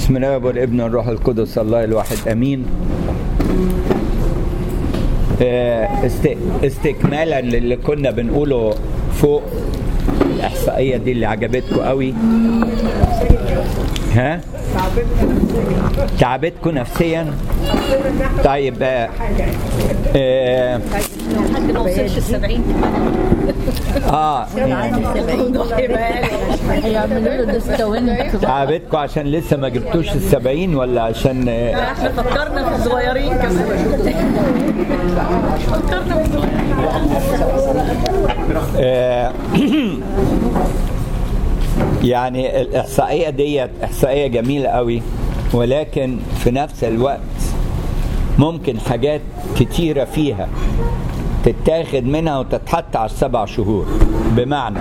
بسم الله والابن والروح القدس الله الواحد امين آه، است- استكمالا للي كنا بنقوله فوق الاحصائيه دي اللي عجبتكم قوي ها تعبتكم نفسيا طيب آه، آه، حد ما وصلش ال 70 اه هيعملوا له ديسكاونت تعبتكم عشان لسه ما جبتوش السبعين ولا عشان آه، احنا فكرنا في الصغيرين كمان فكرنا في الصغيرين آه، يعني الإحصائية ديت إحصائية جميلة قوي ولكن في نفس الوقت ممكن حاجات كتيرة فيها تتاخد منها وتتحط على السبع شهور بمعنى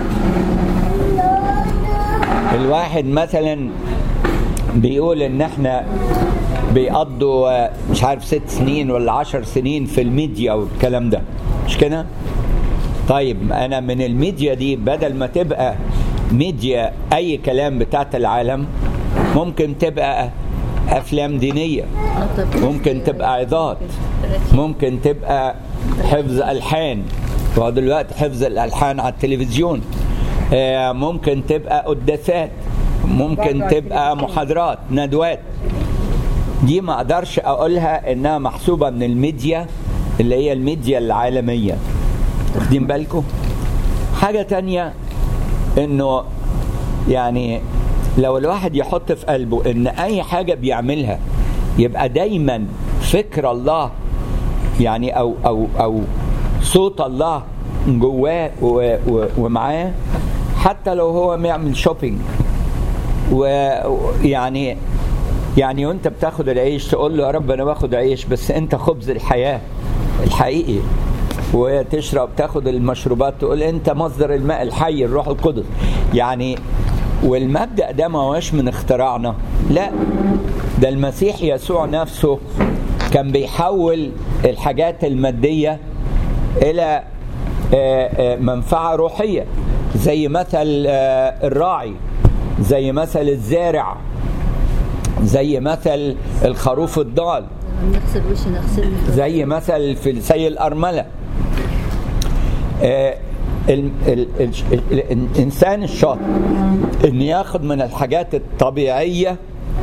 الواحد مثلا بيقول ان احنا بيقضوا آه، مش عارف ست سنين ولا عشر سنين في الميديا والكلام ده مش كده؟ طيب انا من الميديا دي بدل ما تبقى ميديا اي كلام بتاعت العالم ممكن تبقى افلام دينيه ممكن تبقى عظات ممكن تبقى حفظ الحان وهو دلوقتي حفظ الالحان على التلفزيون آه، ممكن تبقى قداسات ممكن تبقى محاضرات ندوات دي ما اقدرش اقولها انها محسوبه من الميديا اللي هي الميديا العالميه واخدين بالكم حاجه تانية انه يعني لو الواحد يحط في قلبه ان اي حاجه بيعملها يبقى دايما فكر الله يعني او او او صوت الله جواه و- و- ومعاه حتى لو هو بيعمل شوبينج ويعني يعني وانت بتاخد العيش تقول له يا رب انا باخد عيش بس انت خبز الحياه الحقيقي وتشرب تاخد المشروبات تقول انت مصدر الماء الحي الروح القدس يعني والمبدا ده ما هوش من اختراعنا لا ده المسيح يسوع نفسه كان بيحول الحاجات الماديه الى آه، آه، منفعه روحيه زي مثل آه، الراعي زي مثل الزارع زي مثل الخروف الضال نغسل وشي نغسل زي مثل في زي الأرملة آه، ال- ال- ال- ال- الإنسان الشاطر إن ياخد من الحاجات الطبيعية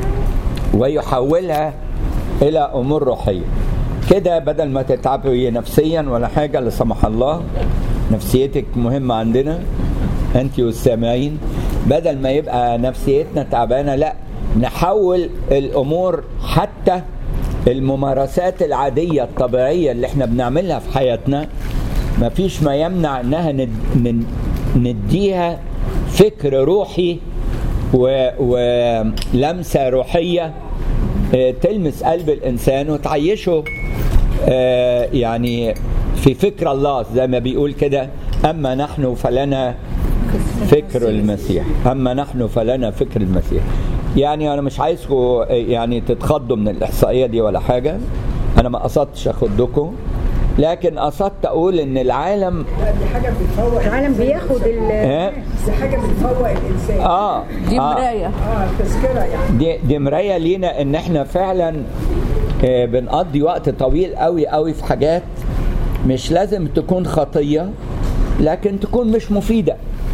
ويحولها إلى أمور روحية كده بدل ما تتعبي نفسيا ولا حاجة لا سمح الله نفسيتك مهمة عندنا أنت والسامعين بدل ما يبقى نفسيتنا تعبانة لا نحول الأمور حتى الممارسات العادية الطبيعية اللي احنا بنعملها في حياتنا مفيش ما يمنع انها ند ند نديها فكر روحي و- ولمسة روحية آه، تلمس قلب الإنسان وتعيشه آه، يعني في فكر الله زي ما بيقول كده أما نحن فلنا فكر المسيح أما نحن فلنا فكر المسيح يعني أنا مش عايزكم يعني تتخضوا من الإحصائية دي ولا حاجة أنا ما قصدتش أخدكم لكن قصدت أقول إن العالم دي حاجه بتفوق العالم بياخد ال آه دي حاجه بتفوق الانسان آه دي آه مرايه اه تذكره يعني دي دي مرايه لينا ان احنا فعلا آه، بنقضي وقت طويل قوي قوي في حاجات مش لازم تكون خطيه لكن تكون مش مفيده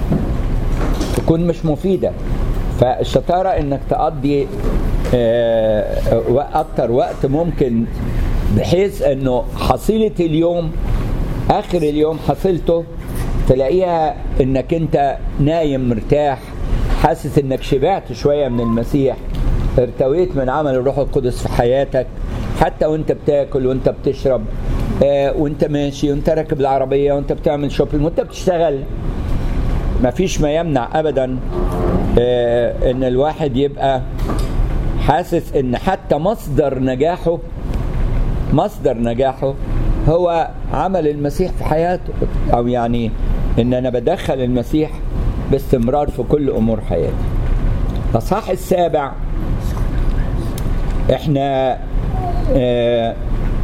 تكون مش مفيده فالشطاره انك تقضي آه، وق- اكتر وقت ممكن بحيث انه حصيله اليوم اخر اليوم حصيلته تلاقيها انك انت نايم مرتاح حاسس انك شبعت شويه من المسيح ارتويت من عمل الروح القدس في حياتك حتى وانت بتاكل وانت بتشرب آه وانت ماشي وانت راكب العربيه وانت بتعمل شوبينج وانت بتشتغل ما فيش ما يمنع ابدا آه ان الواحد يبقى حاسس ان حتى مصدر نجاحه مصدر نجاحه هو عمل المسيح في حياته او يعني ان انا بدخل المسيح باستمرار في كل امور حياتي الاصحاح السابع احنا آه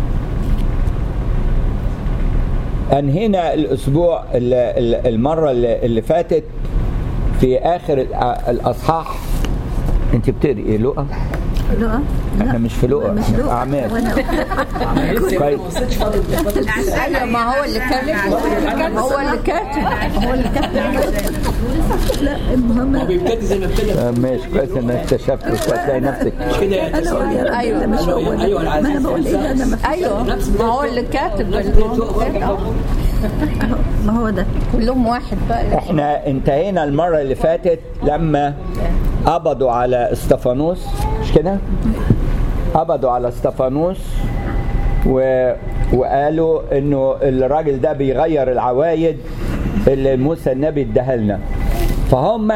انهينا الاسبوع ال- ال- المره اللي اللي فاتت في اخر الأ- الاصحاح انت بتقري ايه لقى لا احنا مش في لقا مش احنا في لقا. اعمال وانا كويس ايوه ما هو اللي كاتب هو اللي كاتب هو اللي كاتب لا المهم هو بيبتدي زي ما ابتدى آه، ماشي كويس انك اكتشفت هتلاقي نفسك مش كده يا انا ايوه مش هو ده. ايوه ما انا بقول ايه ده انا ما ايوه ما هو اللي كاتب ما هو ده كلهم واحد بقى احنا انتهينا المرة اللي فاتت لما قبضوا على استفانوس مش كده؟ قبضوا على استفانوس و... وقالوا انه الراجل ده بيغير العوايد اللي موسى النبي اداها لنا فهم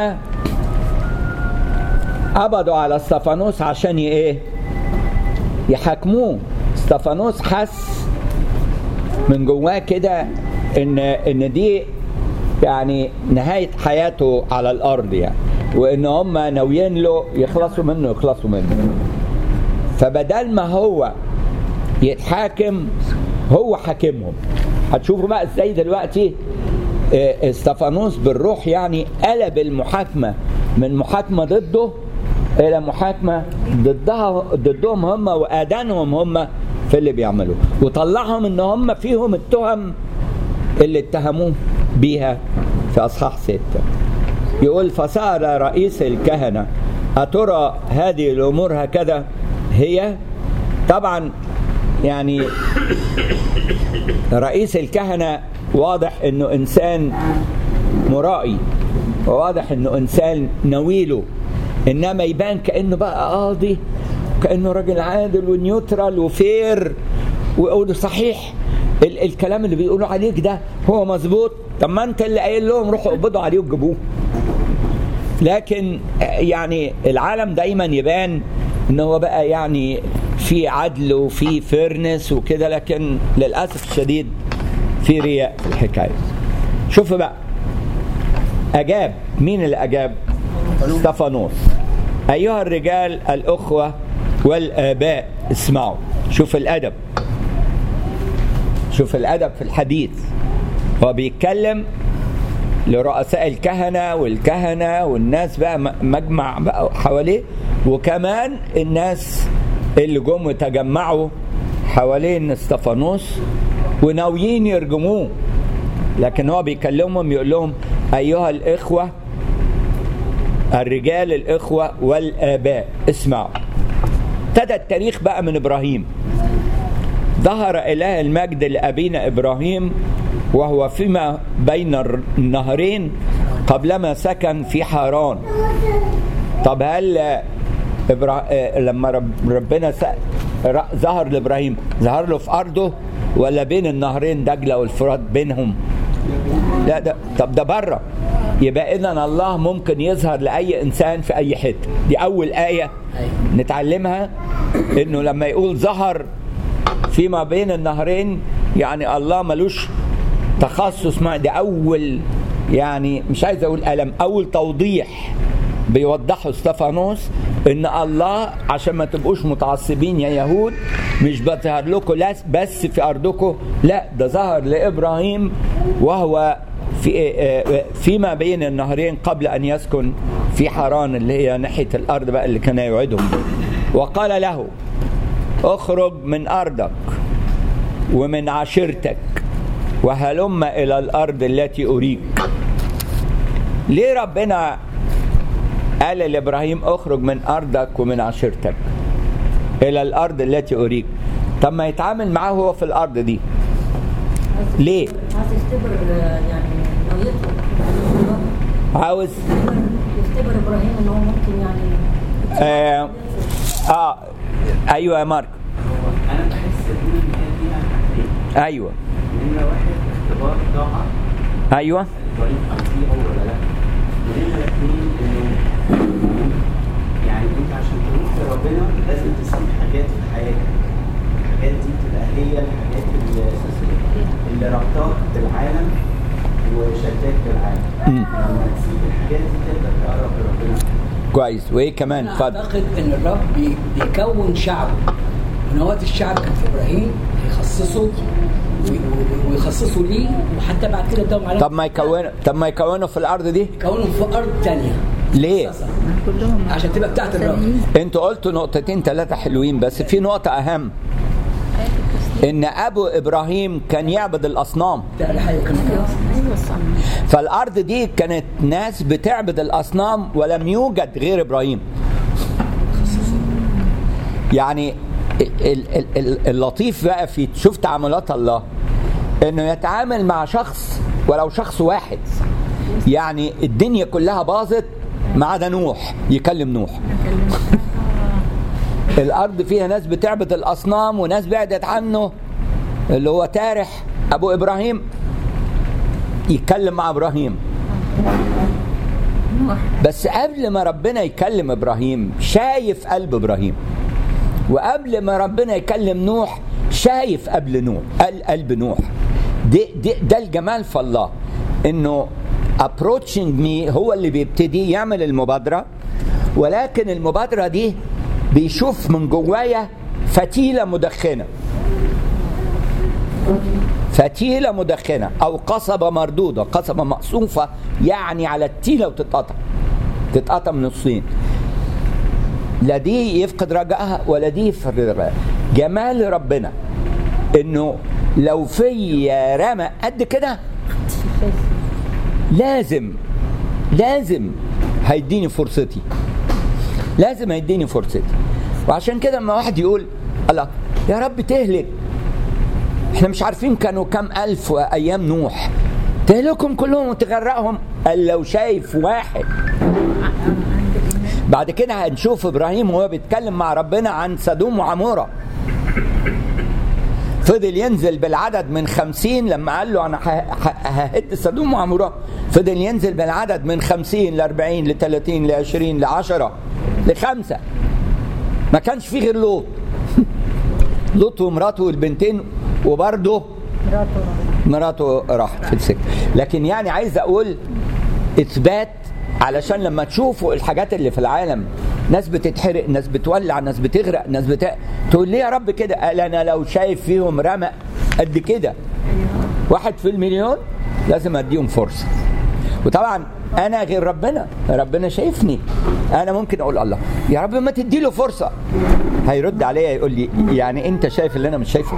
قبضوا على استفانوس عشان ي- ايه؟ يحاكموه استفانوس حس من جواه كده ان ان دي يعني نهايه حياته على الارض يعني وان هم ناويين له يخلصوا منه يخلصوا منه فبدل ما هو يتحاكم هو حاكمهم هتشوفوا بقى ازاي دلوقتي آه، استفانوس بالروح يعني قلب المحاكمه من محاكمه ضده الى محاكمه ضدها ضدهم هم وادانهم هم في اللي بيعملوه وطلعهم ان هم فيهم التهم اللي اتهموه بيها في اصحاح سته يقول فسأل رئيس الكهنة أترى هذه الأمور هكذا هي طبعا يعني رئيس الكهنة واضح انه انسان مرائي وواضح انه انسان نويله انما يبان كانه بقى قاضي كانه راجل عادل ونيوترال وفير ويقول صحيح ال- الكلام اللي بيقولوا عليك ده هو مظبوط طب ما انت اللي قايل لهم روحوا اقبضوا عليه وجيبوه لكن يعني العالم دايما يبان ان هو بقى يعني في عدل وفي فيرنس وكده لكن للاسف الشديد في رياء في الحكايه شوف بقى اجاب مين اللي اجاب استفانوس ايها الرجال الاخوه والاباء اسمعوا شوف الادب شوف الادب في الحديث هو بيتكلم لرؤساء الكهنه والكهنه والناس بقى م- مجمع بقى حواليه وكمان الناس اللي جم وتجمعوا حوالين استفانوس وناويين يرجموه لكن هو بيكلمهم يقول لهم ايها الاخوه الرجال الاخوه والاباء اسمعوا ابتدى التاريخ بقى من ابراهيم ظهر إله المجد لأبينا إبراهيم وهو فيما بين النهرين قبلما سكن في حران طب هل إبرا... آه، لما رب... ربنا س... ر- ظهر لإبراهيم ظهر له في أرضه ولا بين النهرين دجلة والفرات بينهم لا ده طب ده بره يبقى اذا الله ممكن يظهر لاي انسان في اي حته دي اول ايه نتعلمها انه لما يقول ظهر فيما بين النهرين يعني الله ملوش تخصص مع ده اول يعني مش عايز اقول الم اول توضيح بيوضحوا استفانوس ان الله عشان ما تبقوش متعصبين يا يهود مش بظهر لكم لا بس في ارضكم لا ده ظهر لابراهيم وهو في فيما بين النهرين قبل ان يسكن في حران اللي هي ناحيه الارض بقى اللي كان يوعدهم وقال له اخرج من ارضك ومن عشيرتك وهلم الى الارض التي اريك ليه ربنا قال لابراهيم اخرج من ارضك ومن عشيرتك الى الارض التي اريك طب ما يتعامل معاه هو في الارض دي ليه عايز يختبر يعني نويته عاوز يختبر ابراهيم ان هو ممكن يعني آه, اه ايوه يا مارك انا بحس ان هي فيها حاجتين ايوه نمره واحد اختبار طاعه ايوه ابراهيم اطيعه ولا لا ونمره اثنين انه يعني انت عشان تروح لربنا لازم تسيب حاجات في حياتك الحاجات دي تبقى هي الحاجات اللي اللي ربطاك بالعالم وشداك بالعالم لما تسيب الحاجات دي تقدر تقرب لربنا كويس وايه كمان انا اتفضل اعتقد ان الرب بي- بيكون شعبه ونواه الشعب كان في ابراهيم هيخصصه وي- وي- ويخصصوا ليه وحتى بعد كده اداهم على طب ما يكون طب ما يكونوا في الارض دي يكونوا في ارض تانية ليه كلهم عشان تبقى بتاعت الرب انتوا قلتوا نقطتين ثلاثة حلوين بس في نقطة أهم إن أبو إبراهيم كان يعبد الأصنام ده الحي كان ايوه صح فالأرض دي كانت ناس بتعبد الأصنام ولم يوجد غير إبراهيم يعني ال- ال- ال- اللطيف بقى في شوف تعاملات الله انه يتعامل مع شخص ولو شخص واحد يعني الدنيا كلها باظت ما عدا نوح يكلم نوح الارض فيها ناس بتعبد الاصنام وناس بعدت عنه اللي هو تارح ابو ابراهيم يتكلم مع ابراهيم بس قبل ما ربنا يكلم ابراهيم شايف قلب ابراهيم وقبل ما ربنا يكلم نوح شايف قبل نوح قل- قلب نوح ده, ده, ده الجمال في الله انه approaching me هو اللي بيبتدي يعمل المبادرة ولكن المبادرة دي بيشوف من جوايا فتيلة مدخنة فتيلة مدخنة أو قصبة مردودة قصبة مقصوفة يعني على التيلة وتتقطع تتقطع من نصين لا دي يفقد رجائها ولا دي يفقد رجائها جمال ربنا انه لو في رمى قد كده لازم لازم هيديني فرصتي لازم هيديني فرصتي وعشان كده لما واحد يقول الله يا رب تهلك احنا مش عارفين كانوا كام الف ايام نوح تهلكهم كلهم وتغرقهم قال لو شايف واحد بعد كده هنشوف ابراهيم وهو بيتكلم مع ربنا عن سدوم وعموره فضل ينزل بالعدد من خمسين لما قال له انا ه- ه- ههد سدوم وعموره فضل ينزل بالعدد من خمسين لاربعين لتلاتين لعشرين لعشرة لخمسة ما كانش فيه غير لوط لوط ومراته والبنتين وبرضه مراته راحت في السجن لكن يعني عايز اقول اثبات علشان لما تشوفوا الحاجات اللي في العالم ناس بتتحرق ناس بتولع ناس بتغرق ناس بت... تقول ليه يا رب كده قال انا لو شايف فيهم رمق قد كده واحد في المليون لازم اديهم فرصه وطبعا انا غير ربنا ربنا شايفني انا ممكن اقول الله يا رب ما تدي له فرصه هيرد عليا يقول لي يعني انت شايف اللي انا مش شايفه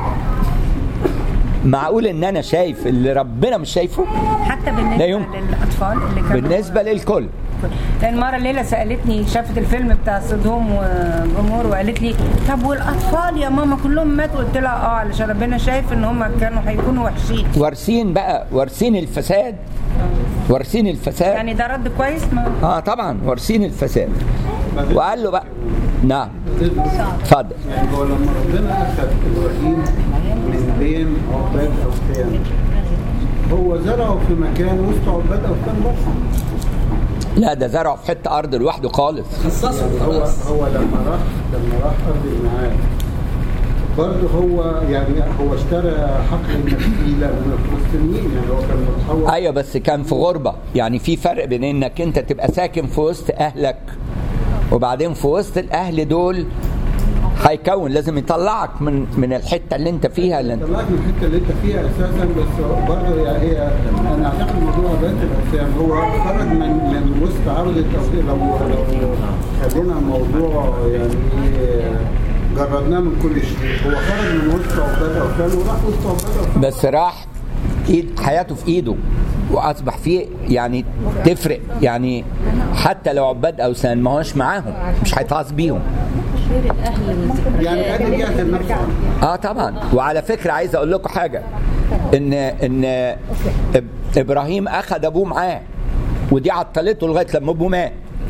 معقول ان انا شايف اللي ربنا مش شايفه حتى بالنسبه لا يمكن. للاطفال اللي كانوا بالنسبه للكل لان مره ليلى سالتني شافت الفيلم بتاع صدوم وجمهور وقالت لي طب والاطفال يا ماما كلهم ماتوا قلت لها اه علشان ربنا شايف ان هم كانوا هيكونوا وحشين وارثين بقى وارثين الفساد وارثين الفساد يعني ده رد كويس ما اه طبعا وارثين الفساد وقال له بقى نعم اتفضل يعني هو لما ربنا اخذ ابراهيم من بين عباد اوثان هو زرعه في مكان وسط عباد اوثان برضه لا ده زرعه في حته ارض لوحده خالص خصصوا هو خلاص هو لما راح لما راح ارض المعاد برضه هو يعني هو اشترى حقل المسكيلة من الفلسطينيين يعني هو كان متحول ايوه بس كان في غربه يعني في فرق بين انك انت تبقى ساكن في وسط اهلك وبعدين في وسط الاهل دول هيكون لازم يطلعك من من الحته اللي انت فيها اللي انت طلعت من الحته اللي انت فيها اساسا بس برضه يعني هي انا اعتقد موضوع عباده الاوثان هو خرج من من وسط عبده الاوثان لو لو خلينا الموضوع يعني ايه جردناه من كل شيء هو خرج من وسط عباد الاوثان وراح وسط عباد الاوثان بس راح ايد حياته في ايده واصبح فيه يعني تفرق يعني حتى لو عباد اوثان ما هوش معاهم مش هيتعظ بيهم غير الاهل والذكريات يعني قادر يعزل نفسه عنه اه طبعا وعلى فكره عايز اقول لكم حاجه ان ان إب- ابراهيم اخذ ابوه معاه ودي عطلته لغايه لما ابوه مات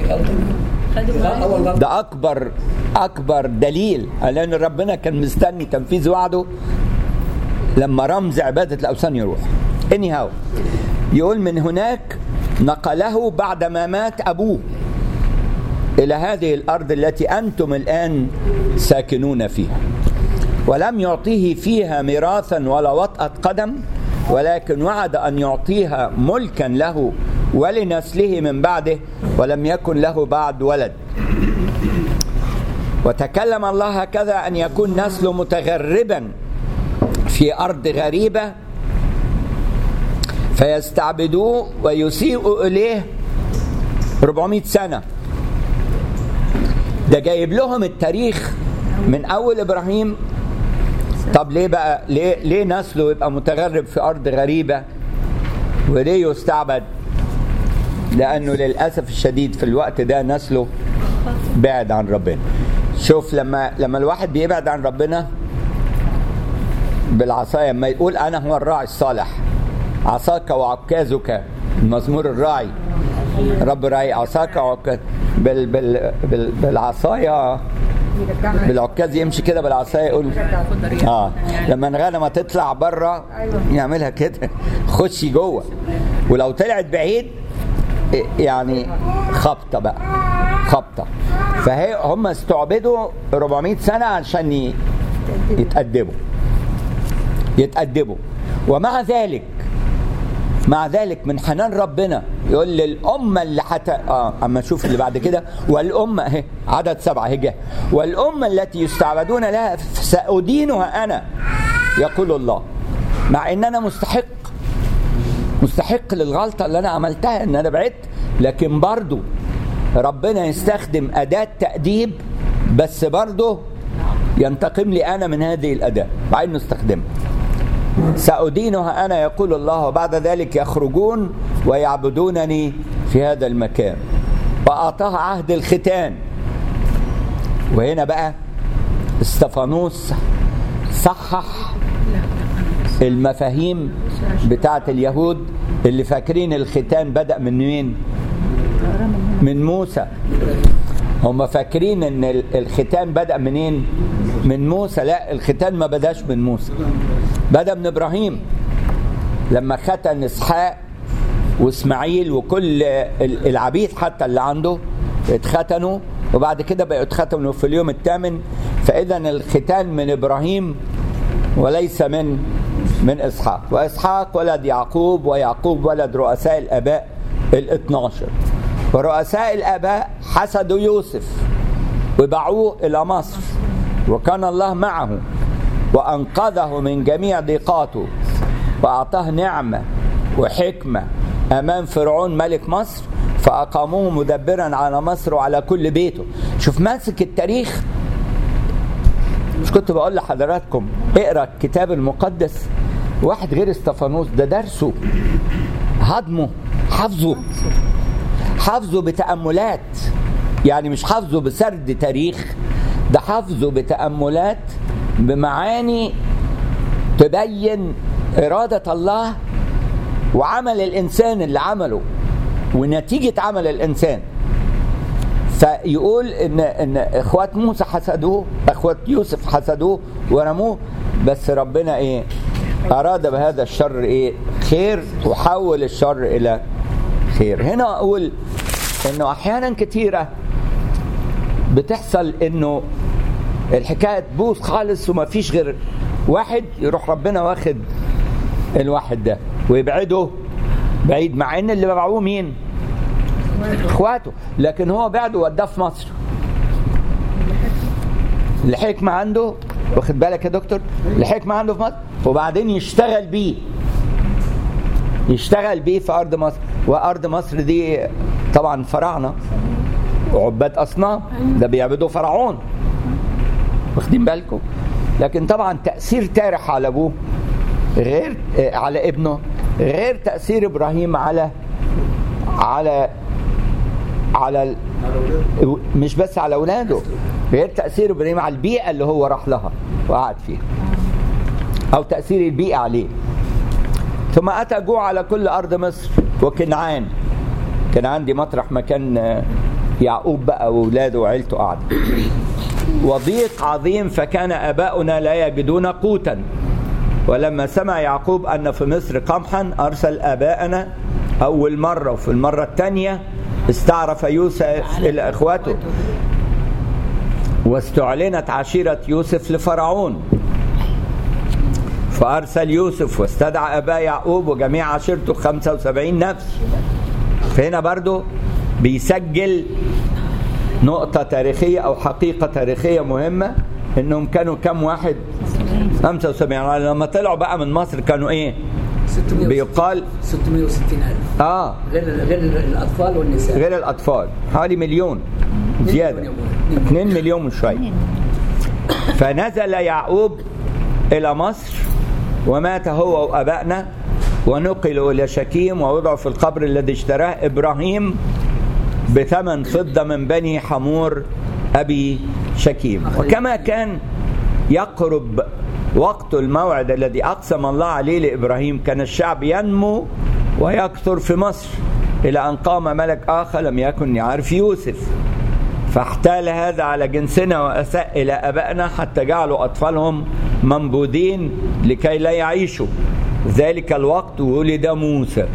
اول غلطه ده اكبر اكبر دليل على ان ربنا كان مستني تنفيذ وعده لما رمز عباده الاوثان يروح anyhow يقول من هناك نقله بعدما مات ابوه الى هذه الارض التي انتم الان ساكنون فيها ولم يعطيه فيها ميراثا ولا وطأة قدم ولكن وعد أن يعطيها ملكا له ولنسله من بعده ولم يكن له بعد ولد وتكلم الله هكذا أن يكون نسله متغربا في أرض غريبة فيستعبدوه ويسيئوا إليه 400 سنة ده جايب لهم التاريخ من أول إبراهيم طب ليه بقى ليه ليه نسله يبقى متغرب في أرض غريبة وليه يستعبد لأنه للأسف الشديد في الوقت ده نسله بعد عن ربنا شوف لما لما الواحد بيبعد عن ربنا بالعصايه لما يقول انا هو الراعي الصالح عصاك وعكازك المزمور الراعي رب راعي عصاك وعكاز بال بال بال بالعصايه بالعكاز يمشي كده بالعصايه يقول اه لما الغنمه تطلع بره يعملها كده خشي جوه ولو طلعت بعيد يعني خبطه بقى خبطه فهي هم استعبدوا 400 سنه عشان ي- يتأدبوا يتأدبوا ومع ذلك مع ذلك من حنان ربنا يقول للأمة اللي حتى آه أما نشوف اللي بعد كده والأمة اهي عدد سبعة هجة والأمة التي يستعبدون لها سأدينها أنا يقول الله مع إن أنا مستحق مستحق للغلطة اللي أنا عملتها إن أنا بعدت لكن برضو ربنا يستخدم أداة تأديب بس برضه ينتقم لي أنا من هذه الأداة مع إنه استخدمها سأدينها أنا يقول الله وبعد ذلك يخرجون ويعبدونني في هذا المكان وأعطاها عهد الختان وهنا بقى استفانوس صحح المفاهيم بتاعة اليهود اللي فاكرين الختان بدأ من مين؟ من موسى هم فاكرين ان ال- الختان بدأ منين؟ من موسى لا الختان ما بداش من موسى بدأ من ابراهيم لما ختن اسحاق واسماعيل وكل ال- العبيد حتى اللي عنده اتختنوا وبعد كده بقوا اتختنوا في اليوم الثامن فاذا الختان من ابراهيم وليس من من اسحاق واسحاق ولد يعقوب ويعقوب ولد رؤساء الاباء ال 12 ورؤساء الاباء حسدوا يوسف وباعوه الى مصر وكان الله معه وانقذه من جميع ضيقاته واعطاه نعمه وحكمه امام فرعون ملك مصر فاقاموه مدبرا على مصر وعلى كل بيته شوف ماسك التاريخ مش كنت بقول لحضراتكم اقرا الكتاب المقدس واحد غير استفانوس ده درسه هضمه حفظه حفظه بتأملات يعني مش حفظه بسرد تاريخ ده حفظه بتأملات بمعاني تبين إرادة الله وعمل الإنسان اللي عمله ونتيجة عمل الإنسان فيقول ان ان اخوات موسى حسدوه اخوات يوسف حسدوه ورموه بس ربنا ايه اراد بهذا الشر ايه خير وحول الشر الى خير هنا اقول انه احيانا كتيره بتحصل انه الحكايه تبوظ خالص وما فيش غير واحد يروح ربنا واخد الواحد ده ويبعده بعيد مع ان اللي باعوه مين؟ اخواته لكن هو بعده وداه في مصر الحكمة عنده واخد بالك يا دكتور الحكمة عنده في مصر وبعدين يشتغل بيه يشتغل بيه في أرض مصر وأرض مصر دي طبعا فراعنة وعباد أصنام ده بيعبدوا فرعون واخدين بالكم لكن طبعا تأثير تارح على أبوه غير آه، على ابنه غير تأثير إبراهيم على على على ال... مش بس على اولاده غير تاثير ابراهيم على البيئه اللي هو راح لها وقعد فيها او تاثير البيئه عليه ثم اتى جوع على كل ارض مصر وكنعان كنعان دي مطرح مكان يعقوب بقى واولاده وعيلته قعد وضيق عظيم فكان اباؤنا لا يجدون قوتا ولما سمع يعقوب ان في مصر قمحا ارسل اباءنا اول مره وفي المره الثانيه استعرف يوسف الى اخواته واستعلنت عشيره يوسف لفرعون فارسل يوسف واستدعى ابا يعقوب وجميع عشيرته 75 نفس فهنا برضو بيسجل نقطة تاريخية أو حقيقة تاريخية مهمة إنهم كانوا كم واحد 75 يعني لما طلعوا بقى من مصر كانوا إيه 660 بيقال 660 ألف اه غير غير الأطفال والنساء غير الاطفال حوالي مليون زياده 2 مليون وشويه فنزل يعقوب الى مصر ومات هو وابائنا ونقلوا الى شكيم ووضعوا في القبر الذي اشتراه ابراهيم بثمن فضه من بني حمور ابي شكيم وكما كان يقرب وقت الموعد الذي اقسم الله عليه لابراهيم كان الشعب ينمو ويكثر في مصر الى ان قام ملك اخر لم يكن يعرف يوسف فاحتال هذا على جنسنا واساء الى ابائنا حتى جعلوا اطفالهم منبوذين لكي لا يعيشوا ذلك الوقت ولد موسى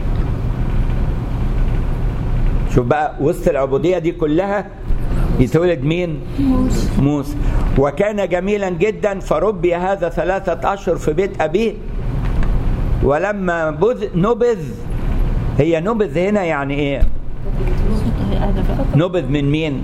شوف بقى وسط العبوديه دي كلها يتولد مين موسى وكان جميلا جدا فربي هذا ثلاثة أشهر في بيت أبيه ولما بذ نبذ هي نبذ هنا يعني إيه نبذ من مين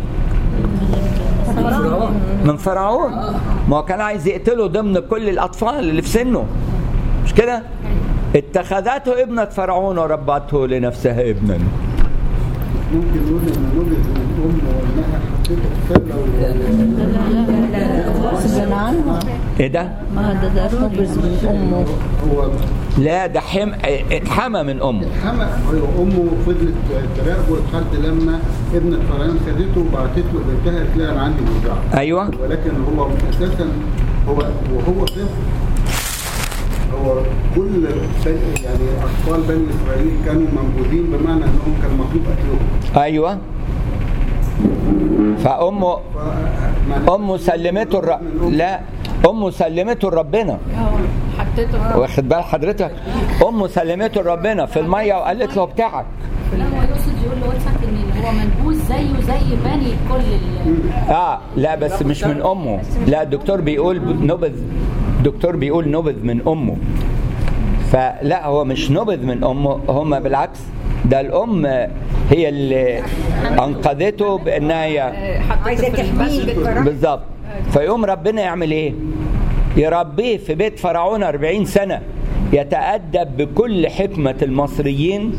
من فرعون ما هو كان عايز يقتله ضمن كل الأطفال اللي في سنه مش كده اتخذته ابنة فرعون وربته لنفسها ابنا ممكن نقول ان نولد من ام وانها حطيته في سله غصب عنها ايه ده ما ده ده نبذ من امه هو لا ده حم... اتحمى من امه حمى هو امه فضلت تراقبه لحد لما ابنة فرعون خدته وبعتت له بنتها قالت لها انا عندي وجع ايوه ولكن هو اساسا هو وهو طفل هو كل بني يعني اطفال بني اسرائيل كانوا منبوذين بمعنى انهم كان مطلوب قتلهم ايوه فامه فما- امه سلمته الر... لا امه سلمته لربنا حطيته واخد بال حضرتك امه سلمته لربنا في الميه وقالت له بتاعك لا هو يقصد يقول لوالدك ان هو منبوذ زيه زي بني كل ال اه لا بس مش من امه لا الدكتور بيقول نبذ الدكتور بيقول نبذ من امه فلا هو مش نبذ من امه هم بالعكس ده الام هي اللي انقذته بانها هي عايزه تحميه بالكرامه بالظبط فيقوم ربنا يعمل ايه يربيه في بيت فرعون 40 سنة يتأدب بكل حكمة المصريين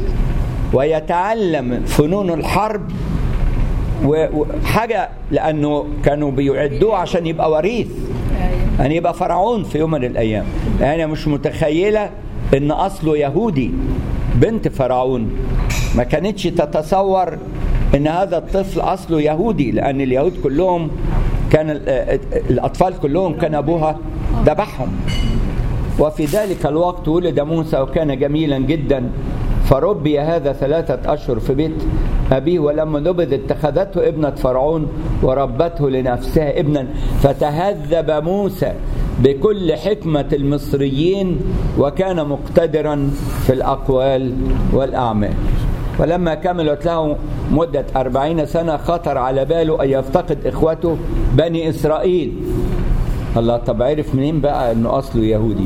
ويتعلم فنون الحرب و- وحاجة لأنه كانوا بيعدوه عشان يبقى وريث يعني يبقى فرعون في يوم من الأيام أنا مش متخيلة إن أصله يهودي بنت فرعون ما كانتش تتصور إن هذا الطفل أصله يهودي لأن اليهود كلهم كان ال- ال- الأطفال كلهم كان أبوها ذبحهم وفي ذلك الوقت ولد موسى وكان جميلا جدا فربي هذا ثلاثة أشهر في بيت أبيه ولما نبذ اتخذته ابنة فرعون وربته لنفسها ابنا فتهذب موسى بكل حكمة المصريين وكان مقتدرا في الأقوال والأعمال ولما كملت له مدة أربعين سنة خطر على باله أن يفتقد إخوته بني إسرائيل الله طب عرف منين بقى انه اصله يهودي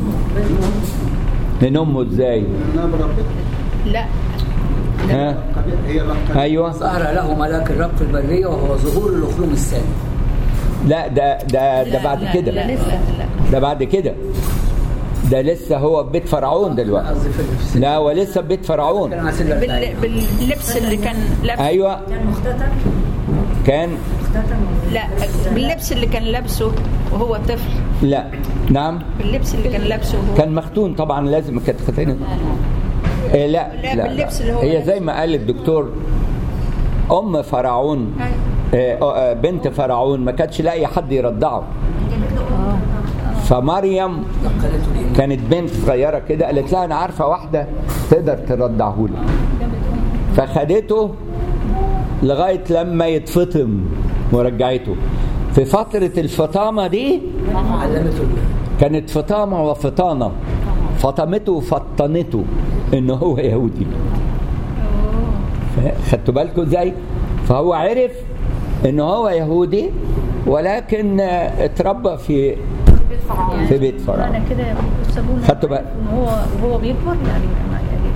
من امه ازاي لانها بربتها لا ها هي لقبت ايوه ظهر له ملاك الرب في البريه وهو ظهور الاخلوم الثاني لا ده ده ده بعد لا، كده لا لسه لا ده بعد كده ده لسه هو في بيت فرعون دلوقتي قصدي في في السن لا هو لسه في بيت فرعون كان على سن بال... الأربعين. باللبس اللي كان لابسه ايوه كان مختتم كان مختتم لا باللبس اللي كان لابسه وهو طفل لا نعم باللبس اللي كان لابسه وهو كان مختون طبعا لازم كانت ختانه إيه لا لا، لا, باللبس اللي لا. هو هي لابسه. زي ما قال الدكتور ام فرعون آه، آه، بنت فرعون ما كانتش لاقي حد يرضعه فمريم نقلته ليه كانت بنت صغيره كده قالت لها انا عارفه واحده تقدر ترضعه لي فخدته لغايه لما يتفطم ورجعته في فتره الفطامه دي علمته كانت فطامه وفطانه فطمته وفطنته ان هو يهودي ف- خدتوا بالكم ازاي فهو عرف ان هو يهودي ولكن آه، اتربى في في بيت فرعون معنى كده سابوه خدتوا بقى ان هو وهو بيكبر يعني يعني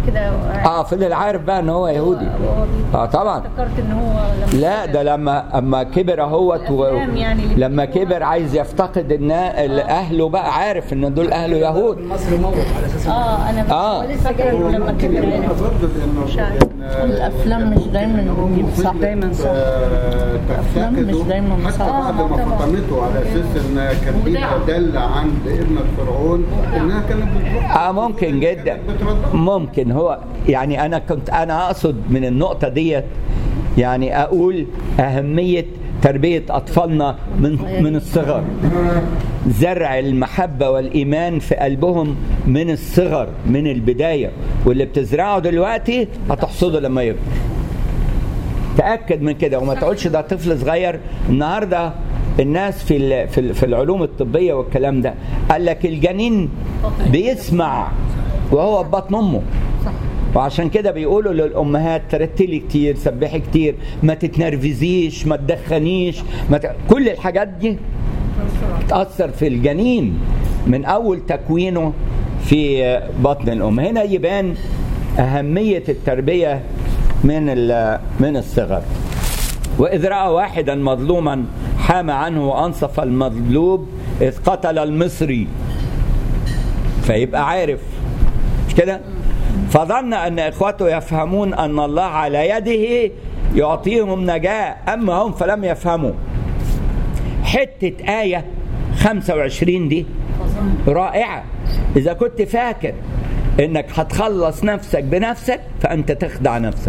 كده اه فضل عارف بقى ان هو يهودي اه طبعا افتكرت ان هو لما لا ده لما اما كبر اهوت و... الأفلام يعني اللي لما كبر عايز يفتقد ان اهله بقى عارف ان دول اهله يهود مصر موت على اساس اه انا اه لسه فاكره إنه لما كبر يعني برضه لانه الافلام مش دايما بتجيب صح دايما صح الافلام مش دايما حتى صح. بعد ما فطمته على اساس ان كان فيها دل عند ابنة فرعون انها كانت بتروح اه ممكن جدا ممكن هو يعني انا كنت انا اقصد من النقطه ديت يعني اقول اهميه تربيه اطفالنا من من الصغر زرع المحبه والايمان في قلبهم من الصغر من البدايه واللي بتزرعه دلوقتي هتحصده لما يكبر تاكد من كده وما تقولش ده طفل صغير النهارده الناس في ال- في ال- في العلوم الطبيه والكلام ده قال لك الجنين بيسمع وهو في بطن امه وعشان كده بيقولوا للامهات ترتلي كتير سبحي كتير ما تتنرفزيش ما تدخنيش ما ت... كل الحاجات دي تاثر في الجنين من اول تكوينه في بطن الام هنا يبان اهميه التربيه من ال- من الصغر وإذ رأى واحدا مظلوما حام عنه وأنصف المظلوم إذ قتل المصري فيبقى عارف مش كده فظن أن إخوته يفهمون أن الله على يده يعطيهم نجاة أما هم فلم يفهموا حتة آية 25 دي رائعة إذا كنت فاكر إنك هتخلص نفسك بنفسك فأنت تخدع نفسك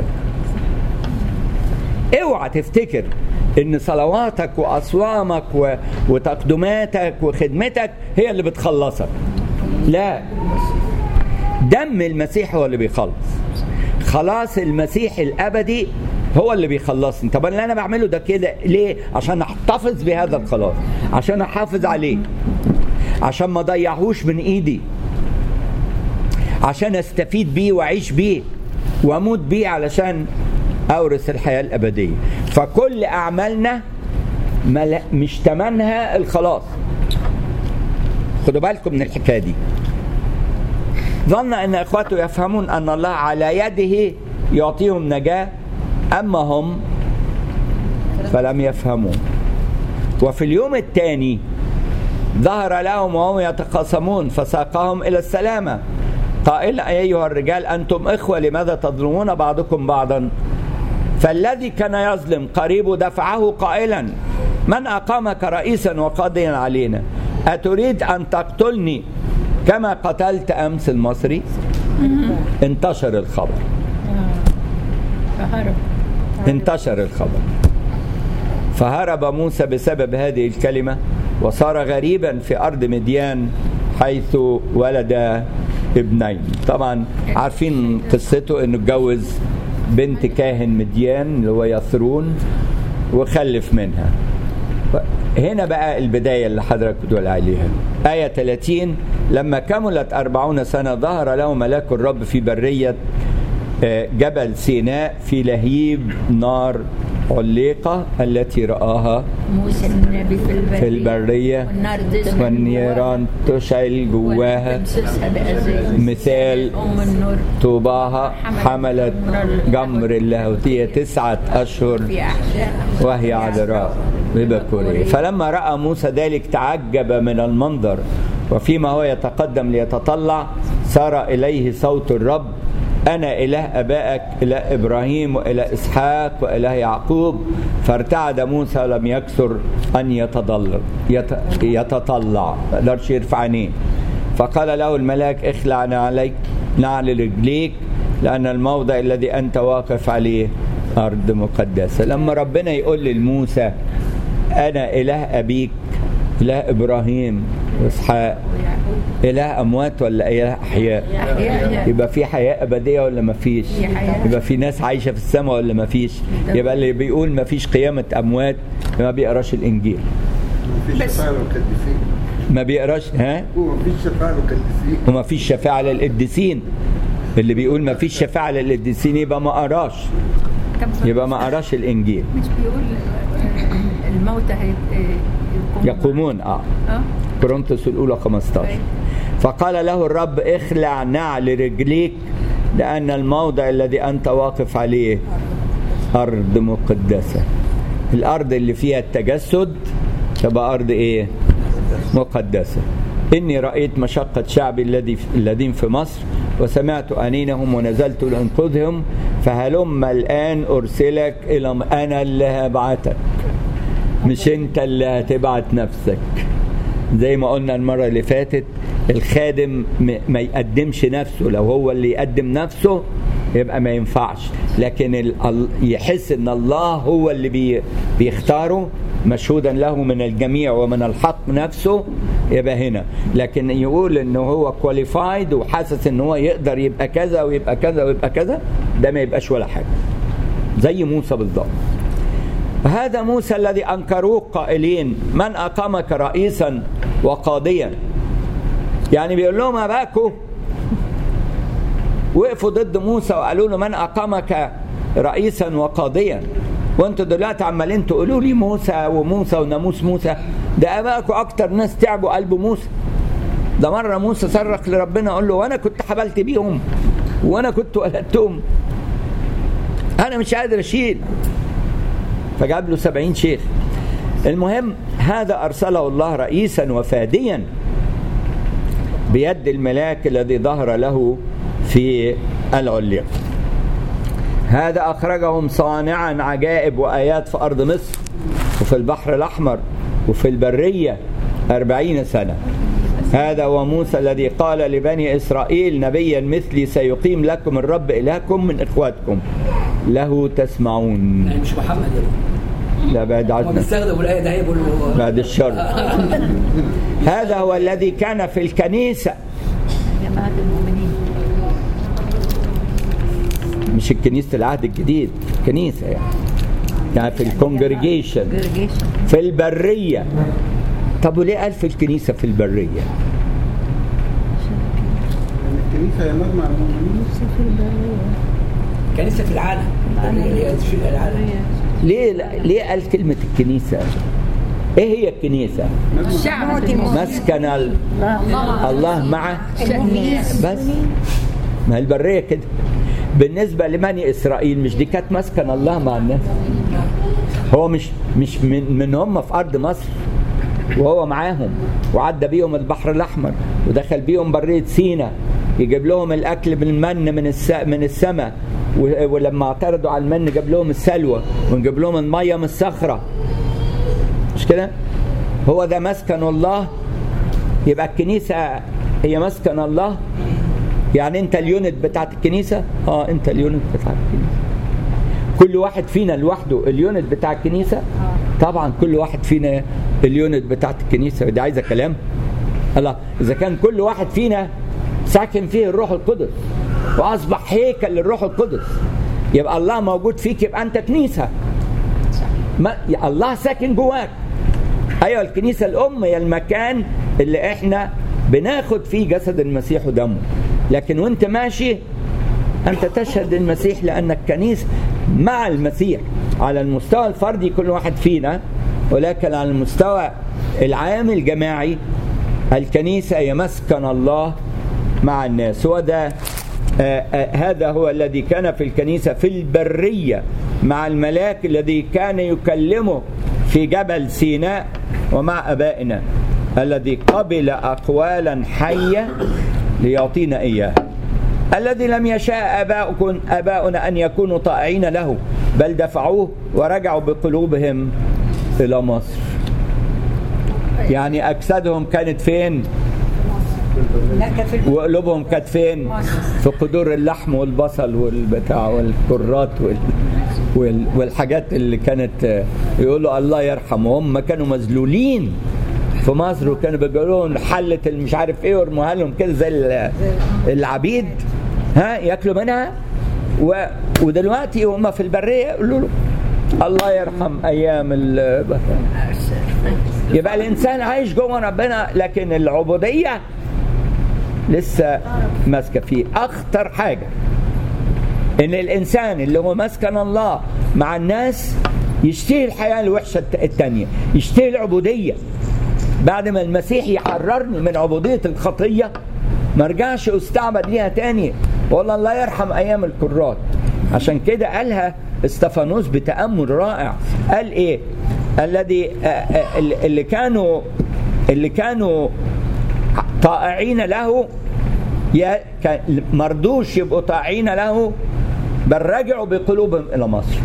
اوعى تفتكر ان صلواتك واصوامك و... وتقدماتك وخدمتك هي اللي بتخلصك لا دم المسيح هو اللي بيخلص خلاص المسيح الابدي هو اللي بيخلصني طب اللي انا بعمله ده كده ليه عشان احتفظ بهذا الخلاص عشان احافظ عليه عشان ما اضيعهوش من ايدي عشان استفيد بيه واعيش بيه واموت بيه علشان اورث الحياه الابديه فكل اعمالنا مل- مش تمنها الخلاص خدوا بالكم من الحكايه دي ظن ان اخوته يفهمون ان الله على يده يعطيهم نجاه اما هم فلم يفهموا وفي اليوم الثاني ظهر لهم وهم يتخاصمون فساقهم الى السلامه قائلا ايها الرجال انتم اخوه لماذا تظلمون بعضكم بعضا فالذي كان يظلم قريبه دفعه قائلا من اقامك رئيسا وقاضيا علينا اتريد ان تقتلني كما قتلت امس المصري انتشر الخبر فهرب انتشر الخبر فهرب موسى بسبب هذه الكلمة وصار غريبا في أرض مديان حيث ولد ابنين طبعا عارفين قصته انه اتجوز بنت كاهن مديان اللي هو يثرون وخلف منها هنا بقى البداية اللي حضرتك بتقول عليها آية 30 لما كملت أربعون سنة ظهر له ملاك الرب في برية آه، جبل سيناء في لهيب نار عليقة التي رآها موسى النبي في البرية في البرية والنار تسمع والنيران تشعل جواها تمسسها بأزاز مثال أم النور طوباها حملت جمر اللاهوتية تسعة أشهر في أحشاء وهي عذراء ببكورية فلما رأى موسى ذلك تعجب من المنظر وفيما هو يتقدم ليتطلع سار إليه صوت الرب أنا إله أبائك إله إبراهيم وإله إسحاق وإله يعقوب فارتعد موسى لم يكثر أن يتضلل يت- يتطلع ما قدرش يرفع عينيه فقال له الملاك اخلع عليك نعل رجليك لأن الموضع الذي أنت واقف عليه أرض مقدسة لما ربنا يقول لموسى أنا إله أبيك إله إبراهيم وإسحاق إله أموات ولا إله أحياء يبقى في حياة أبدية ولا ما فيش يبقى في ناس عايشة في السماء ولا ما فيش يبقى اللي بيقول ما فيش قيامة أموات ما بيقراش الإنجيل مفيش شفاعة للقديسين ما بيقراش ها ومفيش شفاعة للقديسين وما فيش شفاعة للقديسين اللي بيقول ما فيش شفاعة للقديسين يبقى ما قراش يبقى ما قراش الإنجيل مش بيقول آه، الموتى هي- آه، يقومون اه اه كورنثوس الأولى 15 فقال له الرب اخلع نعل رجليك لأن الموضع الذي أنت واقف عليه أرض مقدسة الأرض اللي فيها التجسد تبقى أرض إيه؟ مقدسة إني رأيت مشقة شعبي الذي الذين في مصر وسمعت أنينهم ونزلت لأنقذهم فهلم الآن أرسلك إلى أنا اللي هبعتك مش أنت اللي هتبعت نفسك زي ما قلنا المرة اللي فاتت الخادم م- ما يقدمش نفسه لو هو اللي يقدم نفسه يبقى ما ينفعش لكن ال- ال- يحس ان الله هو اللي بي بيختاره مشهودا له من الجميع ومن الحق نفسه يبقى هنا لكن يقول ان هو كواليفايد وحاسس ان هو يقدر يبقى كذا ويبقى كذا ويبقى كذا ده ما يبقاش ولا حاجه زي موسى بالضبط هذا موسى الذي انكروه قائلين من اقامك رئيسا وقاضيا يعني بيقول لهم اباكم وقفوا ضد موسى وقالوا له من اقامك رئيسا وقاضيا وانتوا دلوقتي عمالين تقولوا لي موسى وموسى وناموس موسى ده اباكم اكتر ناس تعبوا قلب موسى ده مره موسى صرخ لربنا قال له وانا كنت حبلت بيهم وانا كنت ولدتهم انا مش قادر اشيل فجاب له سبعين شيخ المهم هذا أرسله الله رئيسا وفاديا بيد الملاك الذي ظهر له في العليا هذا أخرجهم صانعا عجائب وآيات في أرض مصر وفي البحر الأحمر وفي البرية أربعين سنة هذا هو موسى الذي قال لبني إسرائيل نبيا مثلي سيقيم لكم الرب إلهكم من إخواتكم له تسمعون يعني مش محمد يعني لا بعد هو عنا بيستخدموا الايه ده يقول له بعد الشر هذا هو الذي كان في الكنيسة جماعة المؤمنين مش الكنيسة العهد الجديد كنيسة يعني يعني في الكونجريجيشن congregation. في البرية طب وليه قال في الكنيسة في البرية يعني الكنيسه هي مجمع المؤمنين كنيسه في العالم اللي هي في العالم ليه ليه قال كلمة الكنيسة ايه هي الكنيسة الشعب مسكن ال- الله مع بس ما هي البرية كده بالنسبة لبني إسرائيل مش دي كانت مسكن الله مع الناس هو مش مش من, من هم في أرض مصر وهو معاهم وعدى بيهم البحر الأحمر ودخل بيهم برية سينا يجيب لهم الأكل بالمن من الس... من السماء و- ولما اعترضوا على المن جاب لهم السلوى ونجيب لهم المية من الصخرة مش كده هو ده مسكن الله يبقى الكنيسة هي مسكن الله يعني انت اليونت بتاعت الكنيسة اه انت اليونت بتاعت الكنيسة كل واحد فينا لوحده اليونت بتاع الكنيسة طبعا كل واحد فينا اليونت بتاعت الكنيسة دي عايزة كلام الله اذا كان كل واحد فينا ساكن فيه الروح القدس واصبح هيكل للروح القدس يبقى الله موجود فيك يبقى انت كنيسة ما يا الله ساكن جواك ايوه الكنيسه الام هي المكان اللي احنا بناخد فيه جسد المسيح ودمه لكن وانت ماشي انت تشهد المسيح لانك كنيسه مع المسيح على المستوى الفردي كل واحد فينا ولكن على المستوى العام الجماعي الكنيسه هي مسكن الله مع الناس هو ده آه، آه، هذا هو الذي كان في الكنيسة في البرية مع الملاك الذي كان يكلمه في جبل سيناء ومع أبائنا الذي قبل أقوالا حية ليعطينا إياه الذي لم يشاء آباؤكم آباؤنا أن يكونوا طائعين له بل دفعوه ورجعوا بقلوبهم إلى مصر يعني أجسادهم كانت فين؟ لا كان في وقلوبهم كانت فين؟ في قدور اللحم والبصل والبتاع والكرات وال وال والحاجات اللي كانت آه، يقولوا الله يرحمه هم كانوا مذلولين في مصر وكانوا بيقولوا لهم حلة مش عارف ايه ويرموها لهم كده زي ال- العبيد ها ياكلوا منها و ودلوقتي هم في البريه يقولوا له الله يرحم ايام ال يبقى الانسان عايش جوه ربنا لكن العبوديه لسه ماسكه فيه اخطر حاجه ان الانسان اللي هو مسكن الله مع الناس يشتهي الحياه الوحشه الت- التانيه يشتهي العبوديه بعد ما المسيح يحررني من عبوديه الخطيه ما ارجعش استعبد ليها تاني والله الله يرحم ايام الكرات عشان كده قالها استفانوس بتامل رائع قال ايه الذي آه، آه، اللي كانوا اللي كانوا طائعين له يا كان- مرضوش يبقوا طائعين له بل رجعوا بقلوبهم الى مصر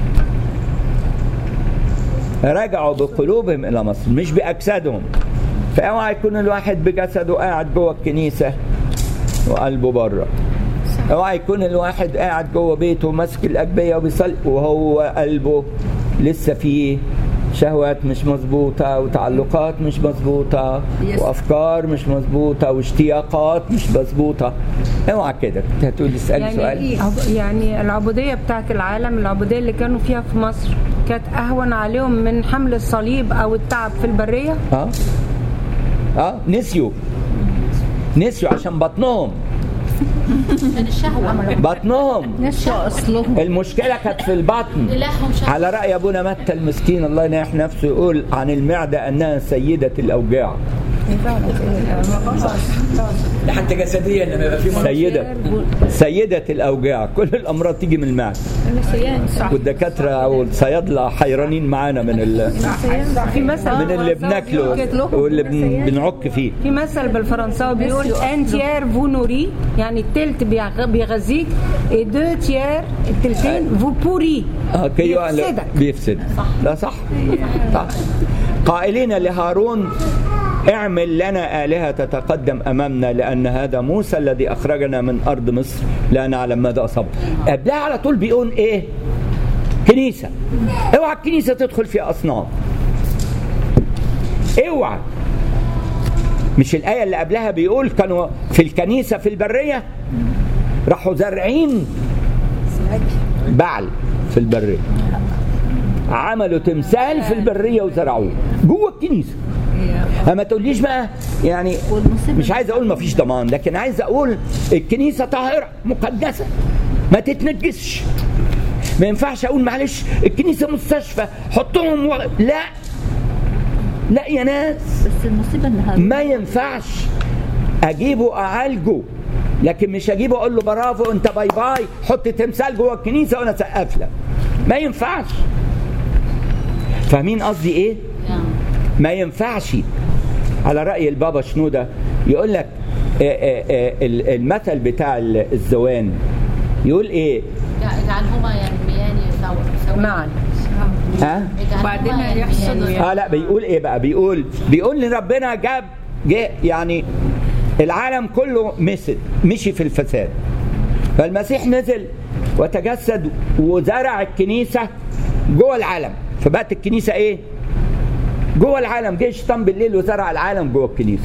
رجعوا بقلوبهم الى مصر مش باجسادهم فاوعى يكون الواحد بجسده قاعد جوه الكنيسه وقلبه بره اوعى يكون الواحد قاعد جوه بيته ماسك الاجبيه وبيصلي وهو قلبه لسه فيه شهوات مش مظبوطة وتعلقات مش مظبوطة وأفكار مش مظبوطة واشتياقات مش مظبوطة اوعى كده كنت هتقولي اسألي يعني سؤال عب- يعني العبودية بتاعت العالم العبودية اللي كانوا فيها في مصر كانت أهون عليهم من حمل الصليب أو التعب في البرية اه اه نسيوا نسيوا عشان بطنهم من الشهوة بطنهم نسوا اصلهم المشكلة كانت في البطن إلههم شهوة على رأي أبونا متى المسكين الله ينيح نفسه يقول عن المعدة أنها سيدة الأوجاع ده حتى جسديا لما يبقى في مرض سيدة سيدة الأوجاع كل الأمراض تيجي من المعدة والدكاترة أو الصيادلة حيرانين معانا من ال... في مثل من اللي بناكله واللي بن... بنعك فيه في مثل بالفرنساوي بيقول ان تيير فو نوري يعني التلت بيغ- بيغذيك اي دو تيير التلتين فو بوري اه كيو بيفسدك. بيفسد لا صح صح قائلين لهارون اعمل لنا آلهة تتقدم أمامنا لأن هذا موسى الذي أخرجنا من أرض مصر لا نعلم ماذا أصاب قبلها على طول بيقول إيه كنيسة اوعى الكنيسة تدخل فيها أصنام اوعى مش الآية اللي قبلها بيقول كانوا في الكنيسة في البرية راحوا زارعين بعل في البرية عملوا تمثال في البرية وزرعوه جوه الكنيسة اما تقوليش بقى يعني مش عايز اقول ما فيش ضمان لكن عايز اقول الكنيسة طاهرة مقدسة ما تتنجسش ما ينفعش اقول معلش الكنيسة مستشفى حطهم و... لا لا يا ناس بس المصيبه انها ما ينفعش اجيبه اعالجه لكن مش اجيبه اقول له برافو انت باي باي حط تمثال جوه الكنيسه وانا اسقف لك ما ينفعش فاهمين قصدي ايه ما ينفعش على راي البابا شنوده يقول لك آه، آه، آه، المثل بتاع الزوان يقول ايه اجعلهما ينميان سوا معا ها وبعدين يحصدوا اه لا بيقول ايه بقى بيقول بيقول ان ربنا جاب جه يعني العالم كله مسد مشي في الفساد فالمسيح نزل وتجسد وزرع الكنيسه جوه العالم فبقت الكنيسه ايه جوه العالم جه الشيطان بالليل وزرع العالم جوه الكنيسه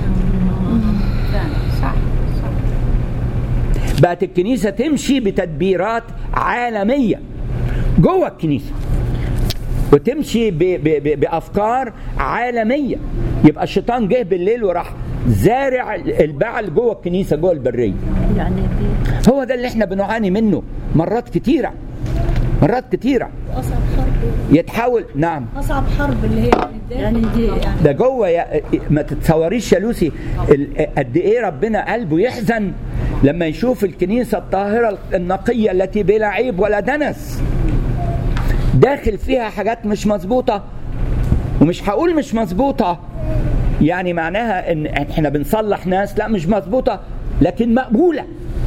بقت الكنيسه تمشي بتدبيرات عالميه جوه الكنيسه وتمشي ب ب ب بافكار عالميه يبقى الشيطان جه بالليل وراح زارع البعل جوه الكنيسه جوه البريه يعني دي هو ده اللي احنا بنعاني منه مرات كتيره مرات كتيره اصعب حرب يتحول نعم اصعب حرب اللي هي يعني دي يعني ده جوه يا ما تتصوريش يا لوسي ال- قد ايه ربنا قلبه يحزن لما يشوف الكنيسه الطاهره النقيه التي بلا عيب ولا دنس داخل فيها حاجات مش مظبوطه ومش هقول مش مظبوطه يعني معناها ان احنا بنصلح ناس لا مش مظبوطه لكن مقبوله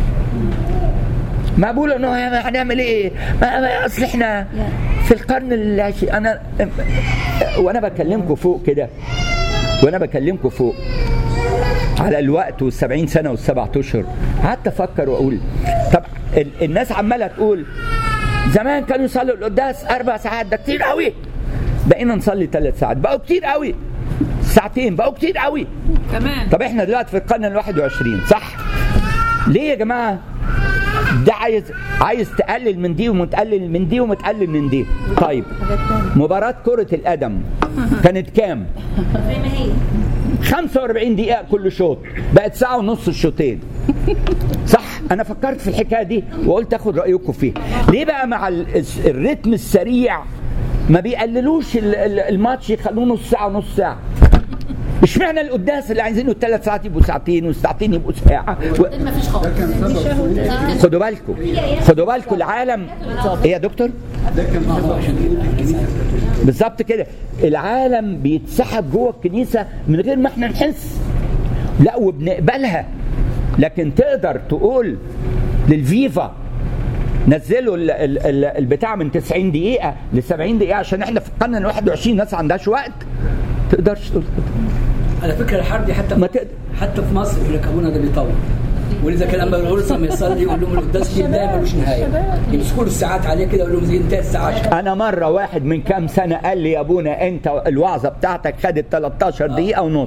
مقبوله انه هنعمل ايه؟ ما ما- اصل احنا في القرن العشرين انا وانا بكلمكم فوق كده وانا بكلمكم فوق على الوقت والسبعين سنة والسبعة أشهر قعدت أفكر وأقول طب ال- الناس عمالة تقول زمان كانوا يصلوا القداس أربع ساعات ده كتير قوي بقينا نصلي ثلاث ساعات بقوا كتير قوي ساعتين بقوا كتير قوي كمان طب احنا دلوقتي في القرن الواحد وعشرين صح ليه يا جماعة ده عايز عايز تقلل من دي ومتقلل من دي ومتقلل من دي طيب مباراة كرة القدم كانت كام؟ زي ما هي 45 دقيقة كل شوط بقت ساعة ونص الشوطين صح أنا فكرت في الحكاية دي وقلت أخد رأيكم فيها ليه بقى مع ال- الس- الريتم السريع ما بيقللوش ال- ال- الماتش يخلوه نص ساعة نص ساعة اشمعنى القداس اللي عايزينه الثلاث ساعات يبقوا ساعتين والساعتين يبقوا ساعه و... ما فيش خالص خدوا بالكم خدوا بالكم العالم ايه يا دكتور ده كان سبب عشان يقول الكنيسه الكاثوليكيه بالظبط كده العالم بيتسحب جوه الكنيسه من غير ما احنا نحس لا وبنقبلها لكن تقدر تقول للفيفا نزلوا ال- ال- ال- البتاع من 90 دقيقة ل 70 دقيقة عشان احنا في القرن ال 21 ناس عندهاش وقت تقدرش تقول كده. على فكره الحرب دي حتى ما تقدر حتى في مصر يقول لك ابونا ده بيطول ولذا كان لما العرس لما يصلي يقول لهم القداس دي بدايه ملوش نهايه يمسكوا له الساعات عليه كده يقول لهم زي انتهى الساعه 10 انا مرة واحد من كام سنة قال لي يا ابونا انت الوعظة بتاعتك خدت 13 دقيقة ونص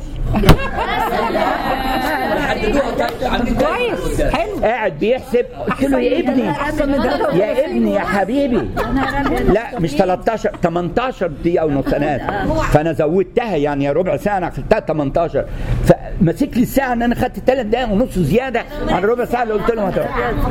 حددوها طيب عاملين كويس قاعد بيحسب قلت له يا ابني يا ابني يا حبيبي لا مش 13 18 دقيقة ونص انا آسف. فانا زودتها يعني ربع ساعة انا خدتها 18 فمسك لي الساعة ان انا خدت 3 دقايق ونص زيادة عن ربع ساعة اللي قلت له هتبقى.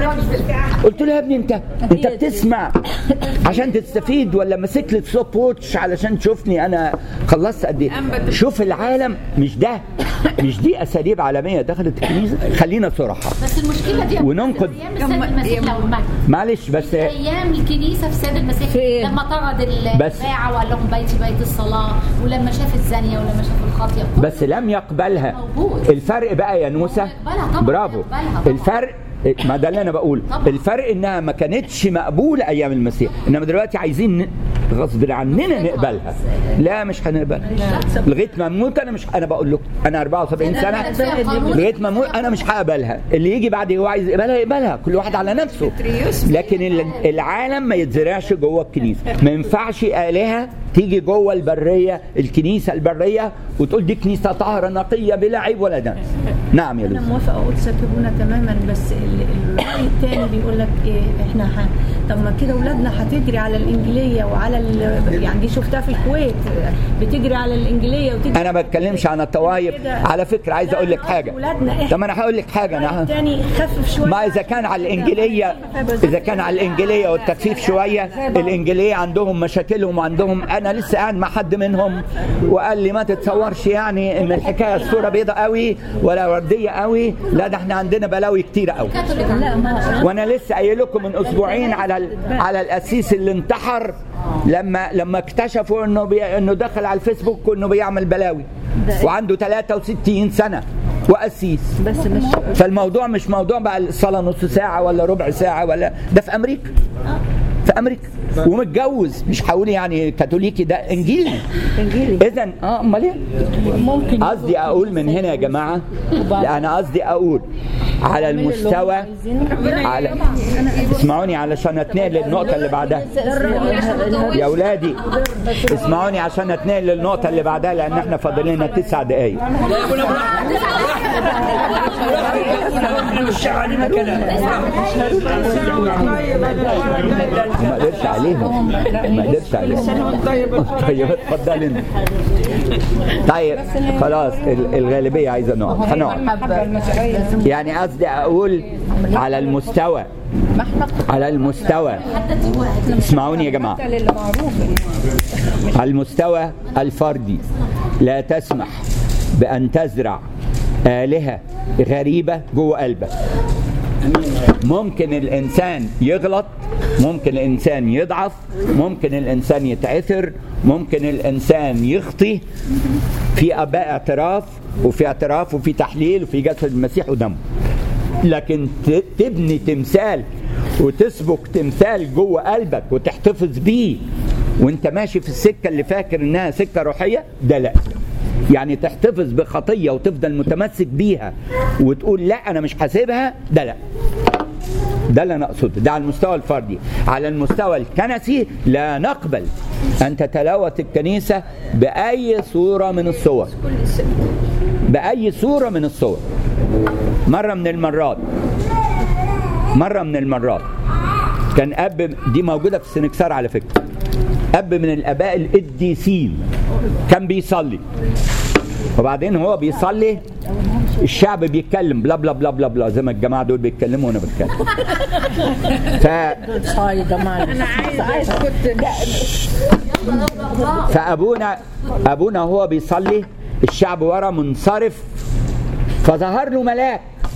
قلت له يا ابني انت انت بتسمع عشان تستفيد ولا ماسك لي الستوب ووتش علشان تشوفني انا خلصت قد ايه شوف العالم مش ده مش دي اساليب عالميه دخلت الكنيسه خلينا صراحه بس المشكله دي وننقد. ايام السيد المسيح لو المجد معلش بس ايام الكنيسه في سيد المسيح فين؟ لما طرد بس- الباعه وقال لهم بيتي بيت الصلاه ولما شاف الزانيه ولما شاف الخاطيه بس لم يقبلها موجود. الفرق بقى يا نوسه يقبلها طبعاً، برافو يقبلها طبعاً. الفرق ما ده اللي انا بقوله طبعاً. الفرق انها ما كانتش مقبوله ايام المسيح انما دلوقتي عايزين ن- غصب عننا نقبلها لا مش هنقبلها لغايه ما نموت انا مش انا بقول لكم انا 74 سنه لغايه ما اموت انا مش هقبلها اللي يجي بعد هو عايز يقبلها يقبلها كل واحد على نفسه لكن ال- العالم ما يتزرعش جوه الكنيسه ما ينفعش الهه تيجي جوه البريه الكنيسه البريه وتقول دي كنيسه طاهره نقيه بلا عيب ولا دنس نعم يا انا لوز موافقه اقول سكبونا تماما بس ال- الراي الثاني بيقول لك إيه احنا ح... طب ما كده اولادنا هتجري على الانجليزيه وعلى ال... يعني دي شفتها في الكويت بتجري على الانجليزيه وتجري انا ما بتكلمش عن الطوائف على فكره عايز اقول لك حاجه اولادنا احنا طب انا هقول لك حاجه انا الثاني خفف شويه ما اذا كان على الانجيليه اذا كان على الانجيليه والتخفيف شويه الانجيليه عندهم مشاكلهم وعندهم انا لسه قاعد مع حد منهم وقال لي ما تتصورش يعني ان الحكايه الصوره بيضة قوي ولا ورديه قوي لا ده احنا عندنا بلاوي كتيره قوي لا ما وانا لسه قايل لكم من اسبوعين على ال- على القسيس اللي انتحر لما لما اكتشفوا انه بي انه دخل على الفيسبوك وانه بيعمل بلاوي وعنده 63 سنه وقسيس بس مش فالموضوع مش موضوع بقى الصلاه نص ساعه ولا ربع ساعه ولا ده في امريكا في امريكا ومتجوز مش هقول يعني كاثوليكي ده انجيلي انجيلي اذا اه امال ايه ممكن قصدي اقول من هنا يا جماعه لا انا قصدي اقول على المستوى على اسمعوني علشان اتنقل للنقطه اللي بعدها يا اولادي اسمعوني عشان اتنقل للنقطه اللي بعدها لان احنا فاضل لنا تسع دقائق لا يا ابونا براحتك مش علينا كده ما قدرش عليهم ما قدرش عليهم طيب اتفضل انت طيب خلاص ال- الغالبيه عايزه نقعد هنقعد يعني قصدي اقول على المستوى على المستوى اسمعوني يا جماعه على المستوى الفردي لا تسمح بأن تزرع آلهة غريبة جوه قلبك ممكن الإنسان يغلط ممكن الإنسان يضعف ممكن الإنسان يتعثر ممكن الإنسان يخطي في أباء اعتراف وفي اعتراف وفي تحليل وفي جسد المسيح ودمه لكن ت- تبني تمثال وتسبك تمثال جوه قلبك وتحتفظ بيه وانت ماشي في السكه اللي فاكر انها سكه روحيه ده لا يعني تحتفظ بخطيه وتفضل متمسك بيها وتقول لا انا مش حاسبها ده لا ده اللي انا اقصده ده على المستوى الفردي على المستوى الكنسي لا نقبل ان تتلوث الكنيسه باي صوره من الصور باي صوره من الصور مره من المرات مره من المرات كان اب دي موجوده في السنكسار على فكره اب من الاباء القديسين كان بيصلي وبعدين هو بيصلي الشعب بيتكلم بلا بلا بلا بلا بلا زي ما الجماعه دول بيتكلموا وانا بتكلم ف انا عايزه كنت فابونا ابونا هو بيصلي الشعب ورا منصرف فظهر له ملاك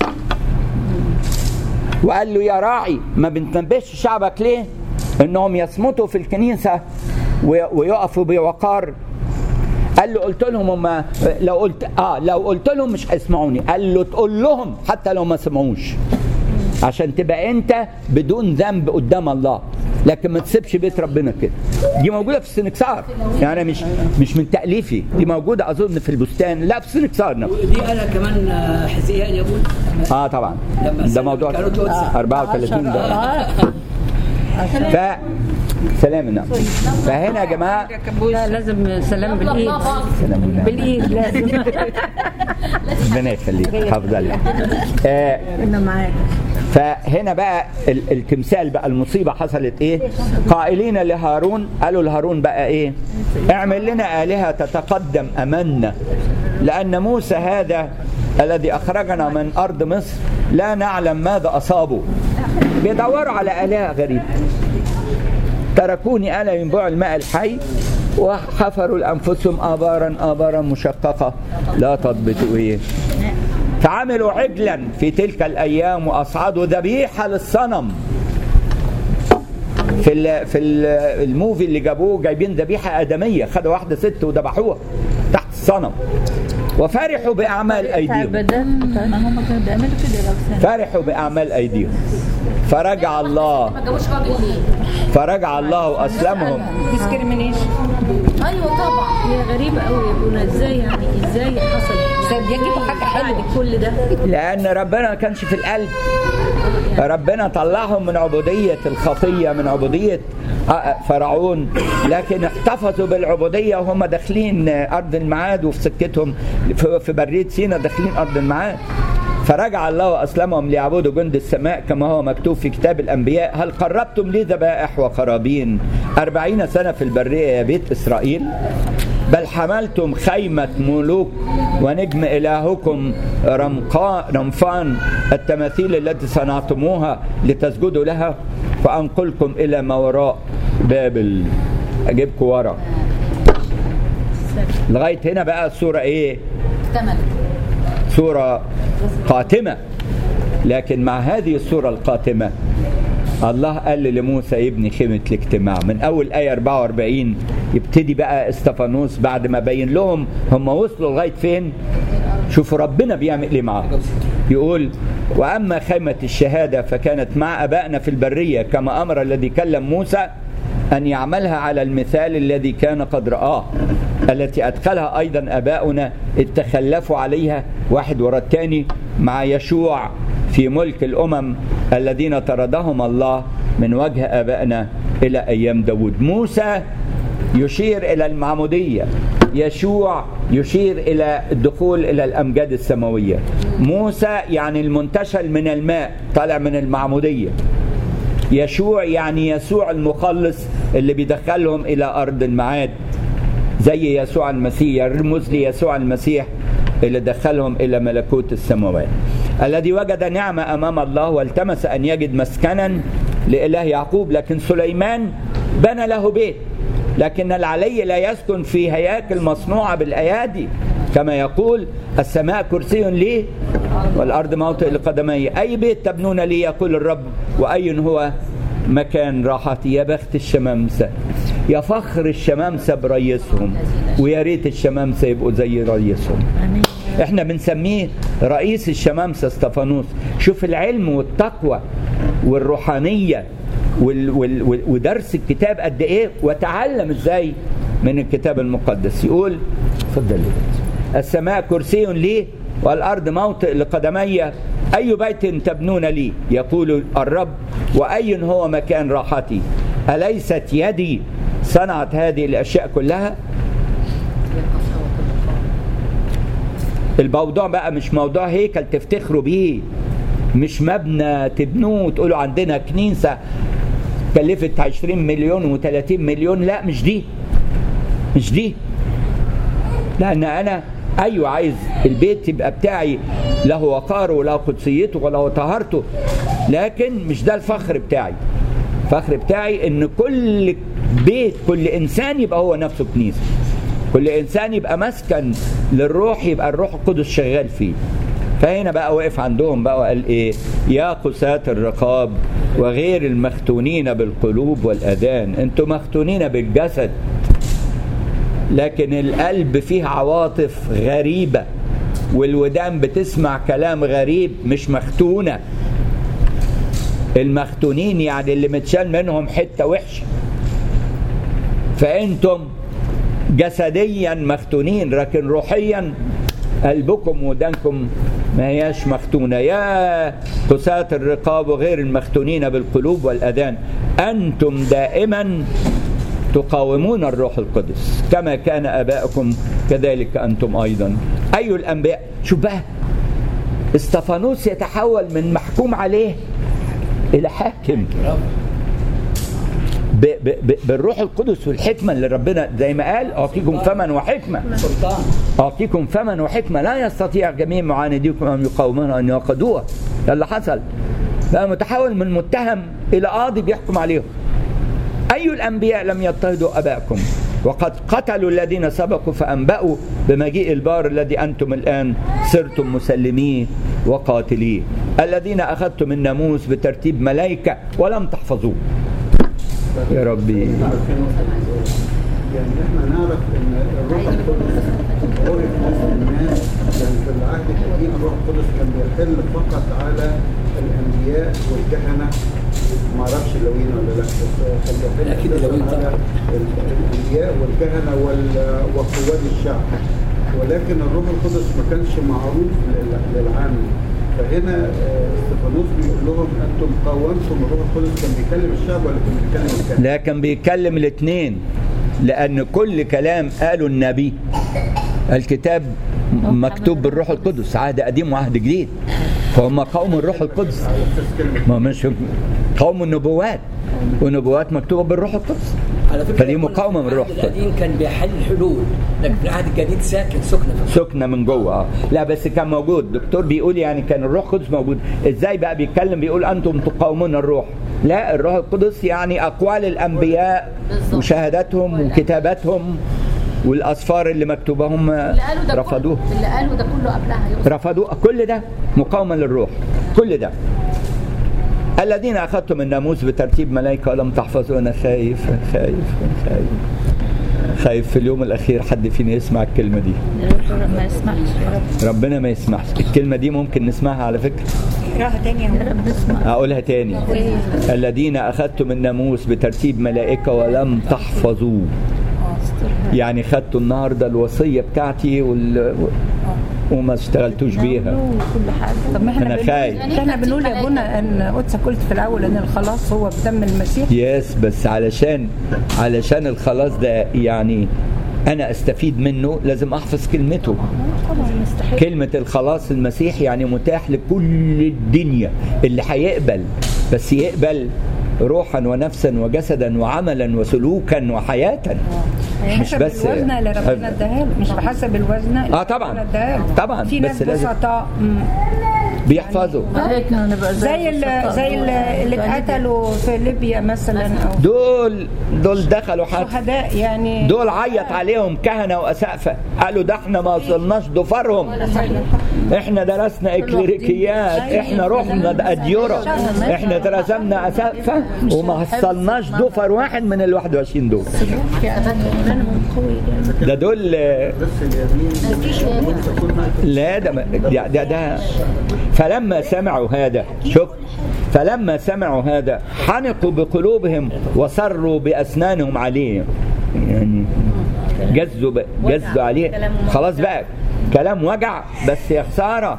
وقال له يا راعي ما بتنبهش شعبك ليه انهم يصمتوا في الكنيسه وي- ويقفوا بوقار قال له قلت لهم هم لو قلت اه لو قلت لهم مش هيسمعوني قال له تقول لهم حتى لو ما سمعوش عشان تبقى انت بدون ذنب قدام الله لكن ما تسيبش بيت ربنا كده دي موجوده في السنكسار يعني مش مش من تاليفي دي موجوده اظن في البستان لا في السنكسار نفسه دي انا كمان آه، حزيان يا ابوي اه طبعا لما ده سلم موضوع الكاروت واتساب. 34 ده ف سلام النعم فهنا يا جماعه لا لازم سلام بالايد سلام النعم بالايد لازم ربنا يخليك حافظ الله آه انا معاك فهنا بقى ال- التمثال بقى المصيبه حصلت ايه قائلين لهارون قالوا لهارون بقى ايه اعمل لنا الهه تتقدم امنا لان موسى هذا الذي اخرجنا من ارض مصر لا نعلم ماذا اصابه بيدوروا على الهه غريبه تركوني انا ينبوع الماء الحي وحفروا لانفسهم ابارا ابارا مشققه لا تضبط ايه فعملوا عجلا في تلك الايام واصعدوا ذبيحه للصنم في ال في ال الموفي اللي جابوه جايبين ذبيحه ادميه خدوا واحده ست وذبحوها تحت الصنم وفرحوا باعمال ايديهم ما هم كانوا بيعملوا كده لو سنة فرحوا باعمال ايديهم فرجع الله ما جابوش راجل ليه؟ فرجع الله واسلمهم ديسكريميشن ايوه طبعا هي غريبة قوي يا ابونا ازاي يعني ازاي حصل يجيبوا حاجة حلوة بعد كل ده لأن ربنا ما كانش في القلب ربنا طلعهم من عبودية الخطية من عبودية فرعون لكن احتفظوا بالعبودية وهم داخلين أرض الميعاد وفي سكتهم في- في برية سينا داخلين أرض الميعاد فرجع الله وأسلمهم ليعبدوا جند السماء كما هو مكتوب في كتاب الأنبياء هل قربتم لي ذبائح وقرابين أربعين سنة في البرية يا بيت إسرائيل بل حملتم خيمة ملوك ونجم إلهكم رمقا رمفان التماثيل التي صنعتموها لتسجدوا لها فأنقلكم إلى ما وراء بابل أجيبكم ورا لغاية هنا بقى الصورة إيه اكتمل صورة قاتمة لكن مع هذه الصورة القاتمة الله قال لموسى يبني خيمة الاجتماع من أول آية 44 يبتدي بقى استفانوس بعد ما بين لهم هم وصلوا لغاية فين شوفوا ربنا بيعمل ايه معاهم يقول واما خيمه الشهاده فكانت مع ابائنا في البريه كما امر الذي كلم موسى ان يعملها على المثال الذي كان قد راه التي ادخلها ايضا اباؤنا اتخلفوا عليها واحد ورا الثاني مع يشوع في ملك الامم الذين طردهم الله من وجه ابائنا الى ايام داود موسى يشير الى المعموديه يشوع يشير الى الدخول الى الامجاد السماويه موسى يعني المنتشل من الماء طالع من المعموديه يشوع يعني يسوع المخلص اللي بيدخلهم الى ارض المعاد زي يسوع المسيح يرمز ليسوع المسيح اللي دخلهم الى ملكوت السماوات الذي وجد نعمه امام الله والتمس ان يجد مسكنا لاله يعقوب لكن سليمان بنى له بيت لكن العلي لا يسكن في هياكل مصنوعه بالايادي كما يقول السماء كرسي لي والارض موطئ لقدمي اي بيت تبنون لي يقول الرب واي هو مكان راحتي يا بخت الشمامسه يا فخر الشمامسه بريسهم ويا ريت الشمامسه يبقوا زي ريسهم احنا بنسميه رئيس الشمامسه استفانوس شوف العلم والتقوى والروحانيه وال وال وال ودرس الكتاب قد ايه وتعلم ازاي من الكتاب المقدس يقول اتفضل السماء كرسي لي والارض موطئ لقدمي اي بيت تبنون لي يقول الرب واي هو مكان راحتي اليست يدي صنعت هذه الاشياء كلها الموضوع بقى مش موضوع هيكل تفتخروا بيه مش مبنى تبنوه وتقولوا عندنا كنيسة كلفت 20 مليون و30 مليون لا مش دي مش دي لأن أنا أيوة عايز البيت يبقى بتاعي له وقاره وله قدسيته وله طهارته لكن مش ده الفخر بتاعي الفخر بتاعي ان كل بيت كل انسان يبقى هو نفسه كنيسه كل انسان يبقى مسكن للروح يبقى الروح القدس شغال فيه فهنا بقى وقف عندهم بقى وقال ايه يا قساة الرقاب وغير المختونين بالقلوب والاذان انتم مختونين بالجسد لكن القلب فيه عواطف غريبة والودان بتسمع كلام غريب مش مختونة المختونين يعني اللي متشال منهم حتة وحشة فأنتم جسديا مختونين لكن روحيا قلبكم ودانكم ما هياش مختونة يا قساة الرقاب وغير المختونين بالقلوب والأذان أنتم دائما تقاومون الروح القدس كما كان اباؤكم كذلك انتم ايضا اي الانبياء شوف بقى استفانوس يتحول من محكوم عليه الى حاكم ب ب ب بالروح القدس والحكمه اللي ربنا زي ما قال اعطيكم فما وحكمه سلطان اعطيكم فما وحكمه لا يستطيع جميع معانديكم ان يقاوموها ان يعقدوها ده اللي حصل بقى متحول من متهم الى قاضي بيحكم عليهم أي الأنبياء لم يضطهدوا أباءكم وقد قتلوا الذين سبقوا فأنبأوا بمجيء البار الذي أنتم الآن صرتم مسلميه وقاتليه الذين أخذتم الناموس بترتيب ملائكة ولم تحفظوه يا ربي يعني احنا نعرف ان الروح القدس عرف وسط الناس يعني في العهد القديم الروح القدس كان بيحل فقط على الانبياء والكهنه ما اعرفش اللوين ولا لا بس كان بيحل أكيد أساساً اللوين طبعاً. على الانبياء والكهنه وال- وقواد الشعب ولكن الروح القدس ما كانش معروف لل- للعامة فهنا آه، استفانوس بيقول لهم انتم قاومتم الروح القدس كان بيكلم الشعب ولا كان بيكلم الكهنه؟ لا كان بيتكلم الاثنين لأن كل كلام قاله النبي الكتاب مكتوب بالروح القدس عهد قديم وعهد جديد فهم قوم الروح القدس على اساس كلمه ما مش قوم النبوات ونبوات مكتوبة بالروح القدس على فكره فدي يقول مقاومة من في الروح العهد القديم كان بيحل حلول لكن في العهد الجديد ساكن سكنه سكنة من جوه اه لا بس كان موجود دكتور بيقول يعني كان الروح القدس موجود ازاي بقى بيتكلم بيقول انتم تقاومون الروح لا الروح القدس يعني اقوال الانبياء بالظبط. وشهاداتهم وكتاباتهم والاسفار اللي مكتوبه هم اللي قالوا ده رفضوه كله اللي قالوا ده كله قبلها يقصد رفضوه كل ده مقاومة للروح كل ده الذين أخذتم الناموس بترتيب ملائكة ولم تحفظوا أنا خايف خايف خايف خايف في اليوم الأخير حد فينا يسمع الكلمة دي ما يسمعش يا رب ربنا ما يسمحش الكلمة دي ممكن نسمعها على فكرة اقراها تاني يا يا رب اسمع أقولها تاني الذين أخذتم الناموس بترتيب ملائكة ولم تحفظوه يعني خدتوا النهاردة الوصية بتاعتي وال... وما اشتغلتوش بيها وكل حاجه طب ما احنا أنا بنقول- خايف. احنا بنقول يا ابونا ان قدسك قلت في الاول ان الخلاص هو بدم المسيح يس بس علشان علشان الخلاص ده يعني انا استفيد منه لازم احفظ كلمته طبعا مستحيل كلمة الخلاص المسيح يعني متاح لكل الدنيا اللي هيقبل بس يقبل روحا ونفسا وجسدا وعملا وسلوكا وحياة مش حسب بس الوزنه اللي ربنا اداها له مش بحسب الوزنه اللي آه طبعاً. ربنا اداها له. طبعاً، في بس ناس لازم- بسطاء مم. بيحفظوا هيك نبقى زي ال- زي ال- اللي اتقتلوا في ليبيا مثلا او دول دول دخلوا حتى شهداء يعني دول عيط عليهم كهنة وأسقفة قالوا ده احنا ما وصلناش ضفرهم احنا درسنا اكليريكيات احنا رحنا أديرة احنا درسنا أسقفة وما حصلناش ضفر واحد من ال 21 دول ده دول بس اليمين لا ده ما- ده, ده, ده فلما سمعوا هذا شوف فلما سمعوا هذا حنقوا بقلوبهم وصروا بأسنانهم عليه يعني جزوا ب- جزوا عليه خلاص بقى كلام وجع بس يا خسارة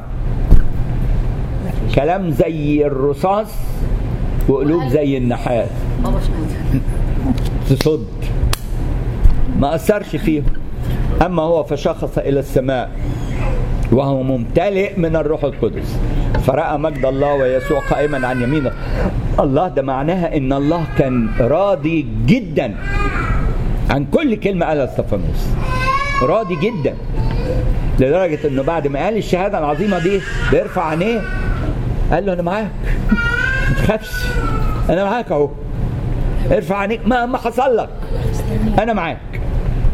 كلام زي الرصاص وقلوب زي النحاس بابا شنو تصد ما أثرش فيهم أما هو فشخص إلى السماء وهو ممتلئ من الروح القدس فرأى مجد الله ويسوع قائما عن يمينه الله ده معناها إن الله كان راضي جدا عن كل كلمة قالها استفانوس راضي جدا لدرجة إنه بعد ما قال الشهادة العظيمة دي بيرفع عينيه قال له أنا معاك ما تخافش أنا معاك أهو ارفع عينيك مهما حصل لك انا معاك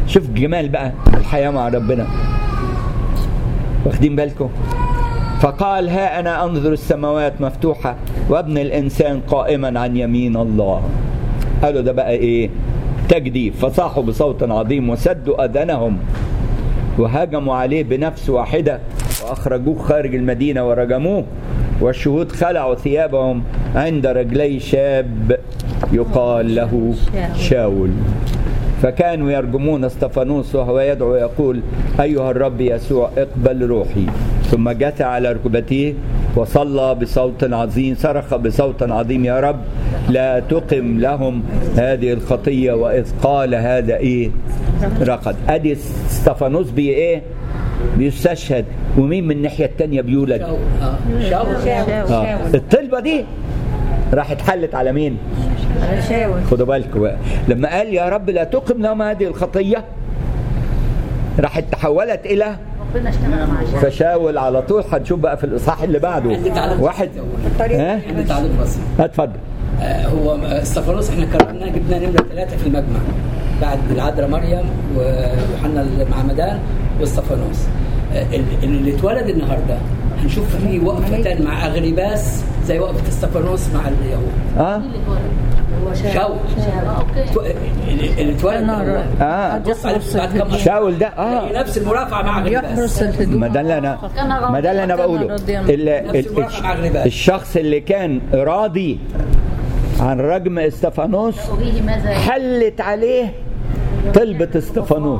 شوف الجمال بقى الحياه مع ربنا واخدين بالكم فقال ها انا انظر السماوات مفتوحه وابن الانسان قائما عن يمين الله قالوا ده بقى ايه تجديف فصاحوا بصوت عظيم وسدوا اذانهم وهجموا عليه بنفس واحده واخرجوه خارج المدينه ورجموه والشهود خلعوا ثيابهم عند رجلي شاب يقال له شاول فكانوا يرجمون استفانوس وهو يدعو ويقول أيها الرب يسوع اقبل روحي ثم جثى على ركبتيه وصلى بصوت عظيم صرخ بصوت عظيم يا رب لا تقم لهم هذه الخطية وإذ قال هذا إيه رقد أدي استفانوس بي إيه بيستشهد ومين من الناحية التانية بيولد شاول شاول آه. الطلبة دي راحت حلت على مين على شاول خدوا بالكم بقى لما قال يا رب لا تقم لهم هذه الخطية راحت تحولت إلى ربنا اشتغل مع شاول فشاول على طول هنشوف بقى في الإصحاح اللي بعده عندي تعليق واحد ها عندي تعليق بسيط اتفضل آه، هو استفانوس احنا كررنا جبنا نمره ثلاثه في المجمع بعد العذراء مريم ويوحنا المعمدان واستفانوس آه، ال- اللي اتولد النهارده هنشوف فيه وقفه تاني مع اغريباس زي وقفه استفانوس مع اليهود اه مين اللي اتولد؟ هو شاول شاول اه اوكي تو- اللي اللي اتولد هو اه بص عليه بعد كم شاول ده اه نفس المرافعه مع اغريباس يحرس الهدوء ما ده اللي انا كان راضي. ما ده اللي انا كان بقوله راضيا. ال- نفس ال- الواقع مع الغرباء. الشخص اللي كان راضي عن رجم استفانوس وبه ماذا حلت عليه طلبة استفانوس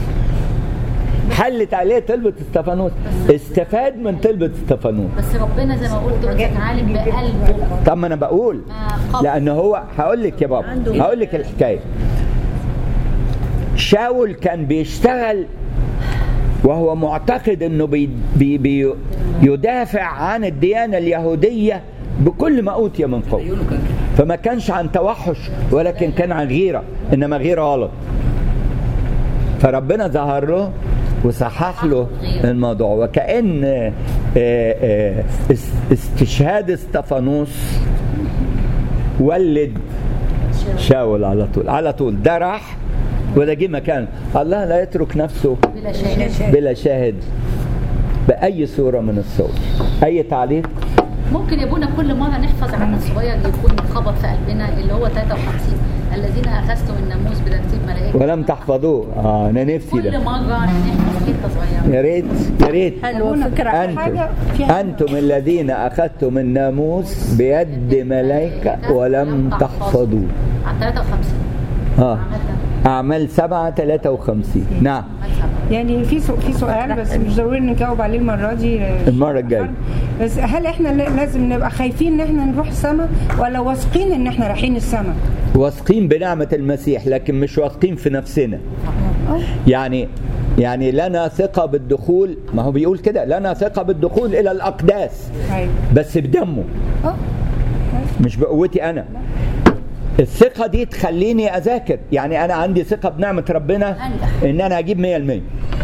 حلت عليه طلبة استفانوس استفاد من طلبة استفانوس بس ربنا زي ما قلت كان عالم بقلبه طب ما انا بقول قبل. لان هو هقول لك يا بابا هقول لك الحكايه شاول كان بيشتغل وهو معتقد انه بي بي بي يدافع عن الديانه اليهوديه بكل ما اوتي من قوه عيونه كان كده. فما كانش عن توحش ولكن كان عن غيره انما غيره غلط فربنا ظهر له وصحح له الموضوع وكأن آه، آه، اس- استشهاد استفانوس ولد شاول على طول على طول ده راح وده جه مكان الله لا يترك نفسه بلا شيء بلا شاهد بأي صورة من الصور أي تعليق ممكن يا ابونا كل مره نحفظ عدد صغير يكون خبط في قلبنا اللي هو 53 الذين اخذتم الناموس بترتيب ملائكه ولم تحفظوه اه انا نفسي كل ده مره نحفظ حته صغيره يا ريت يا ريت حلو فكرة أنتم حاجة فيها- أنتم الذين أخذتم الناموس بيد ملائكة ولم تحفظوه على 53 آه. أعمال سبعة 53 نعم يعني في سو في سؤال بس مش ضروري نجاوب عليه المره دي المرة الجاية. بس هل احنا ل- لازم نبقى خايفين ان احنا نروح السماء ولا واثقين ان احنا رايحين السماء؟ واثقين بنعمة المسيح لكن مش واثقين في نفسنا يعني يعني لنا ثقة بالدخول ما هو بيقول كده لنا ثقة بالدخول إلى الأقداس ايوه بس بدمه اه مش بقوتي انا الثقه دي تخليني اذاكر يعني انا عندي ثقه بنعمه ربنا ان انا اجيب 100%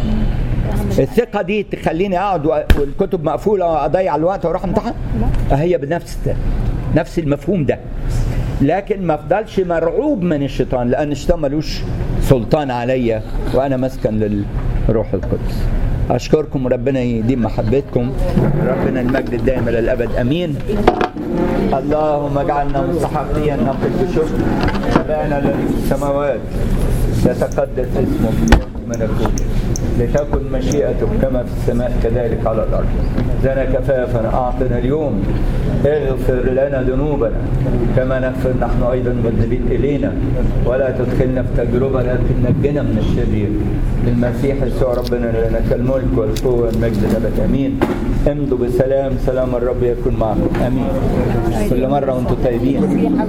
الثقه دي تخليني اقعد و- والكتب مقفوله واضيع الوقت واروح امتحن هي بنفس ده نفس المفهوم ده لكن ما افضلش مرعوب من الشيطان لان الشيطان ملوش سلطان عليا وانا مسكن للروح القدس اشكركم وربنا يديم محبتكم ربنا المجد الدائم الى الابد امين اللهم اجعلنا مستحقين نقل بشكر ابانا الذي في السماوات يتقدس اسمك ملكوت لتكن مشيئتك كما في السماء كذلك على الارض زنا كفافا اعطنا اليوم اغفر لنا ذنوبنا كما نغفر نحن ايضا مذنبين الينا ولا تدخلنا في تجربه لكن نجنا من الشرير المسيح يسوع ربنا لك الملك والقوه والمجد الابد امين امضوا بسلام سلام الرب يكون معكم امين كل مره وانتم طيبين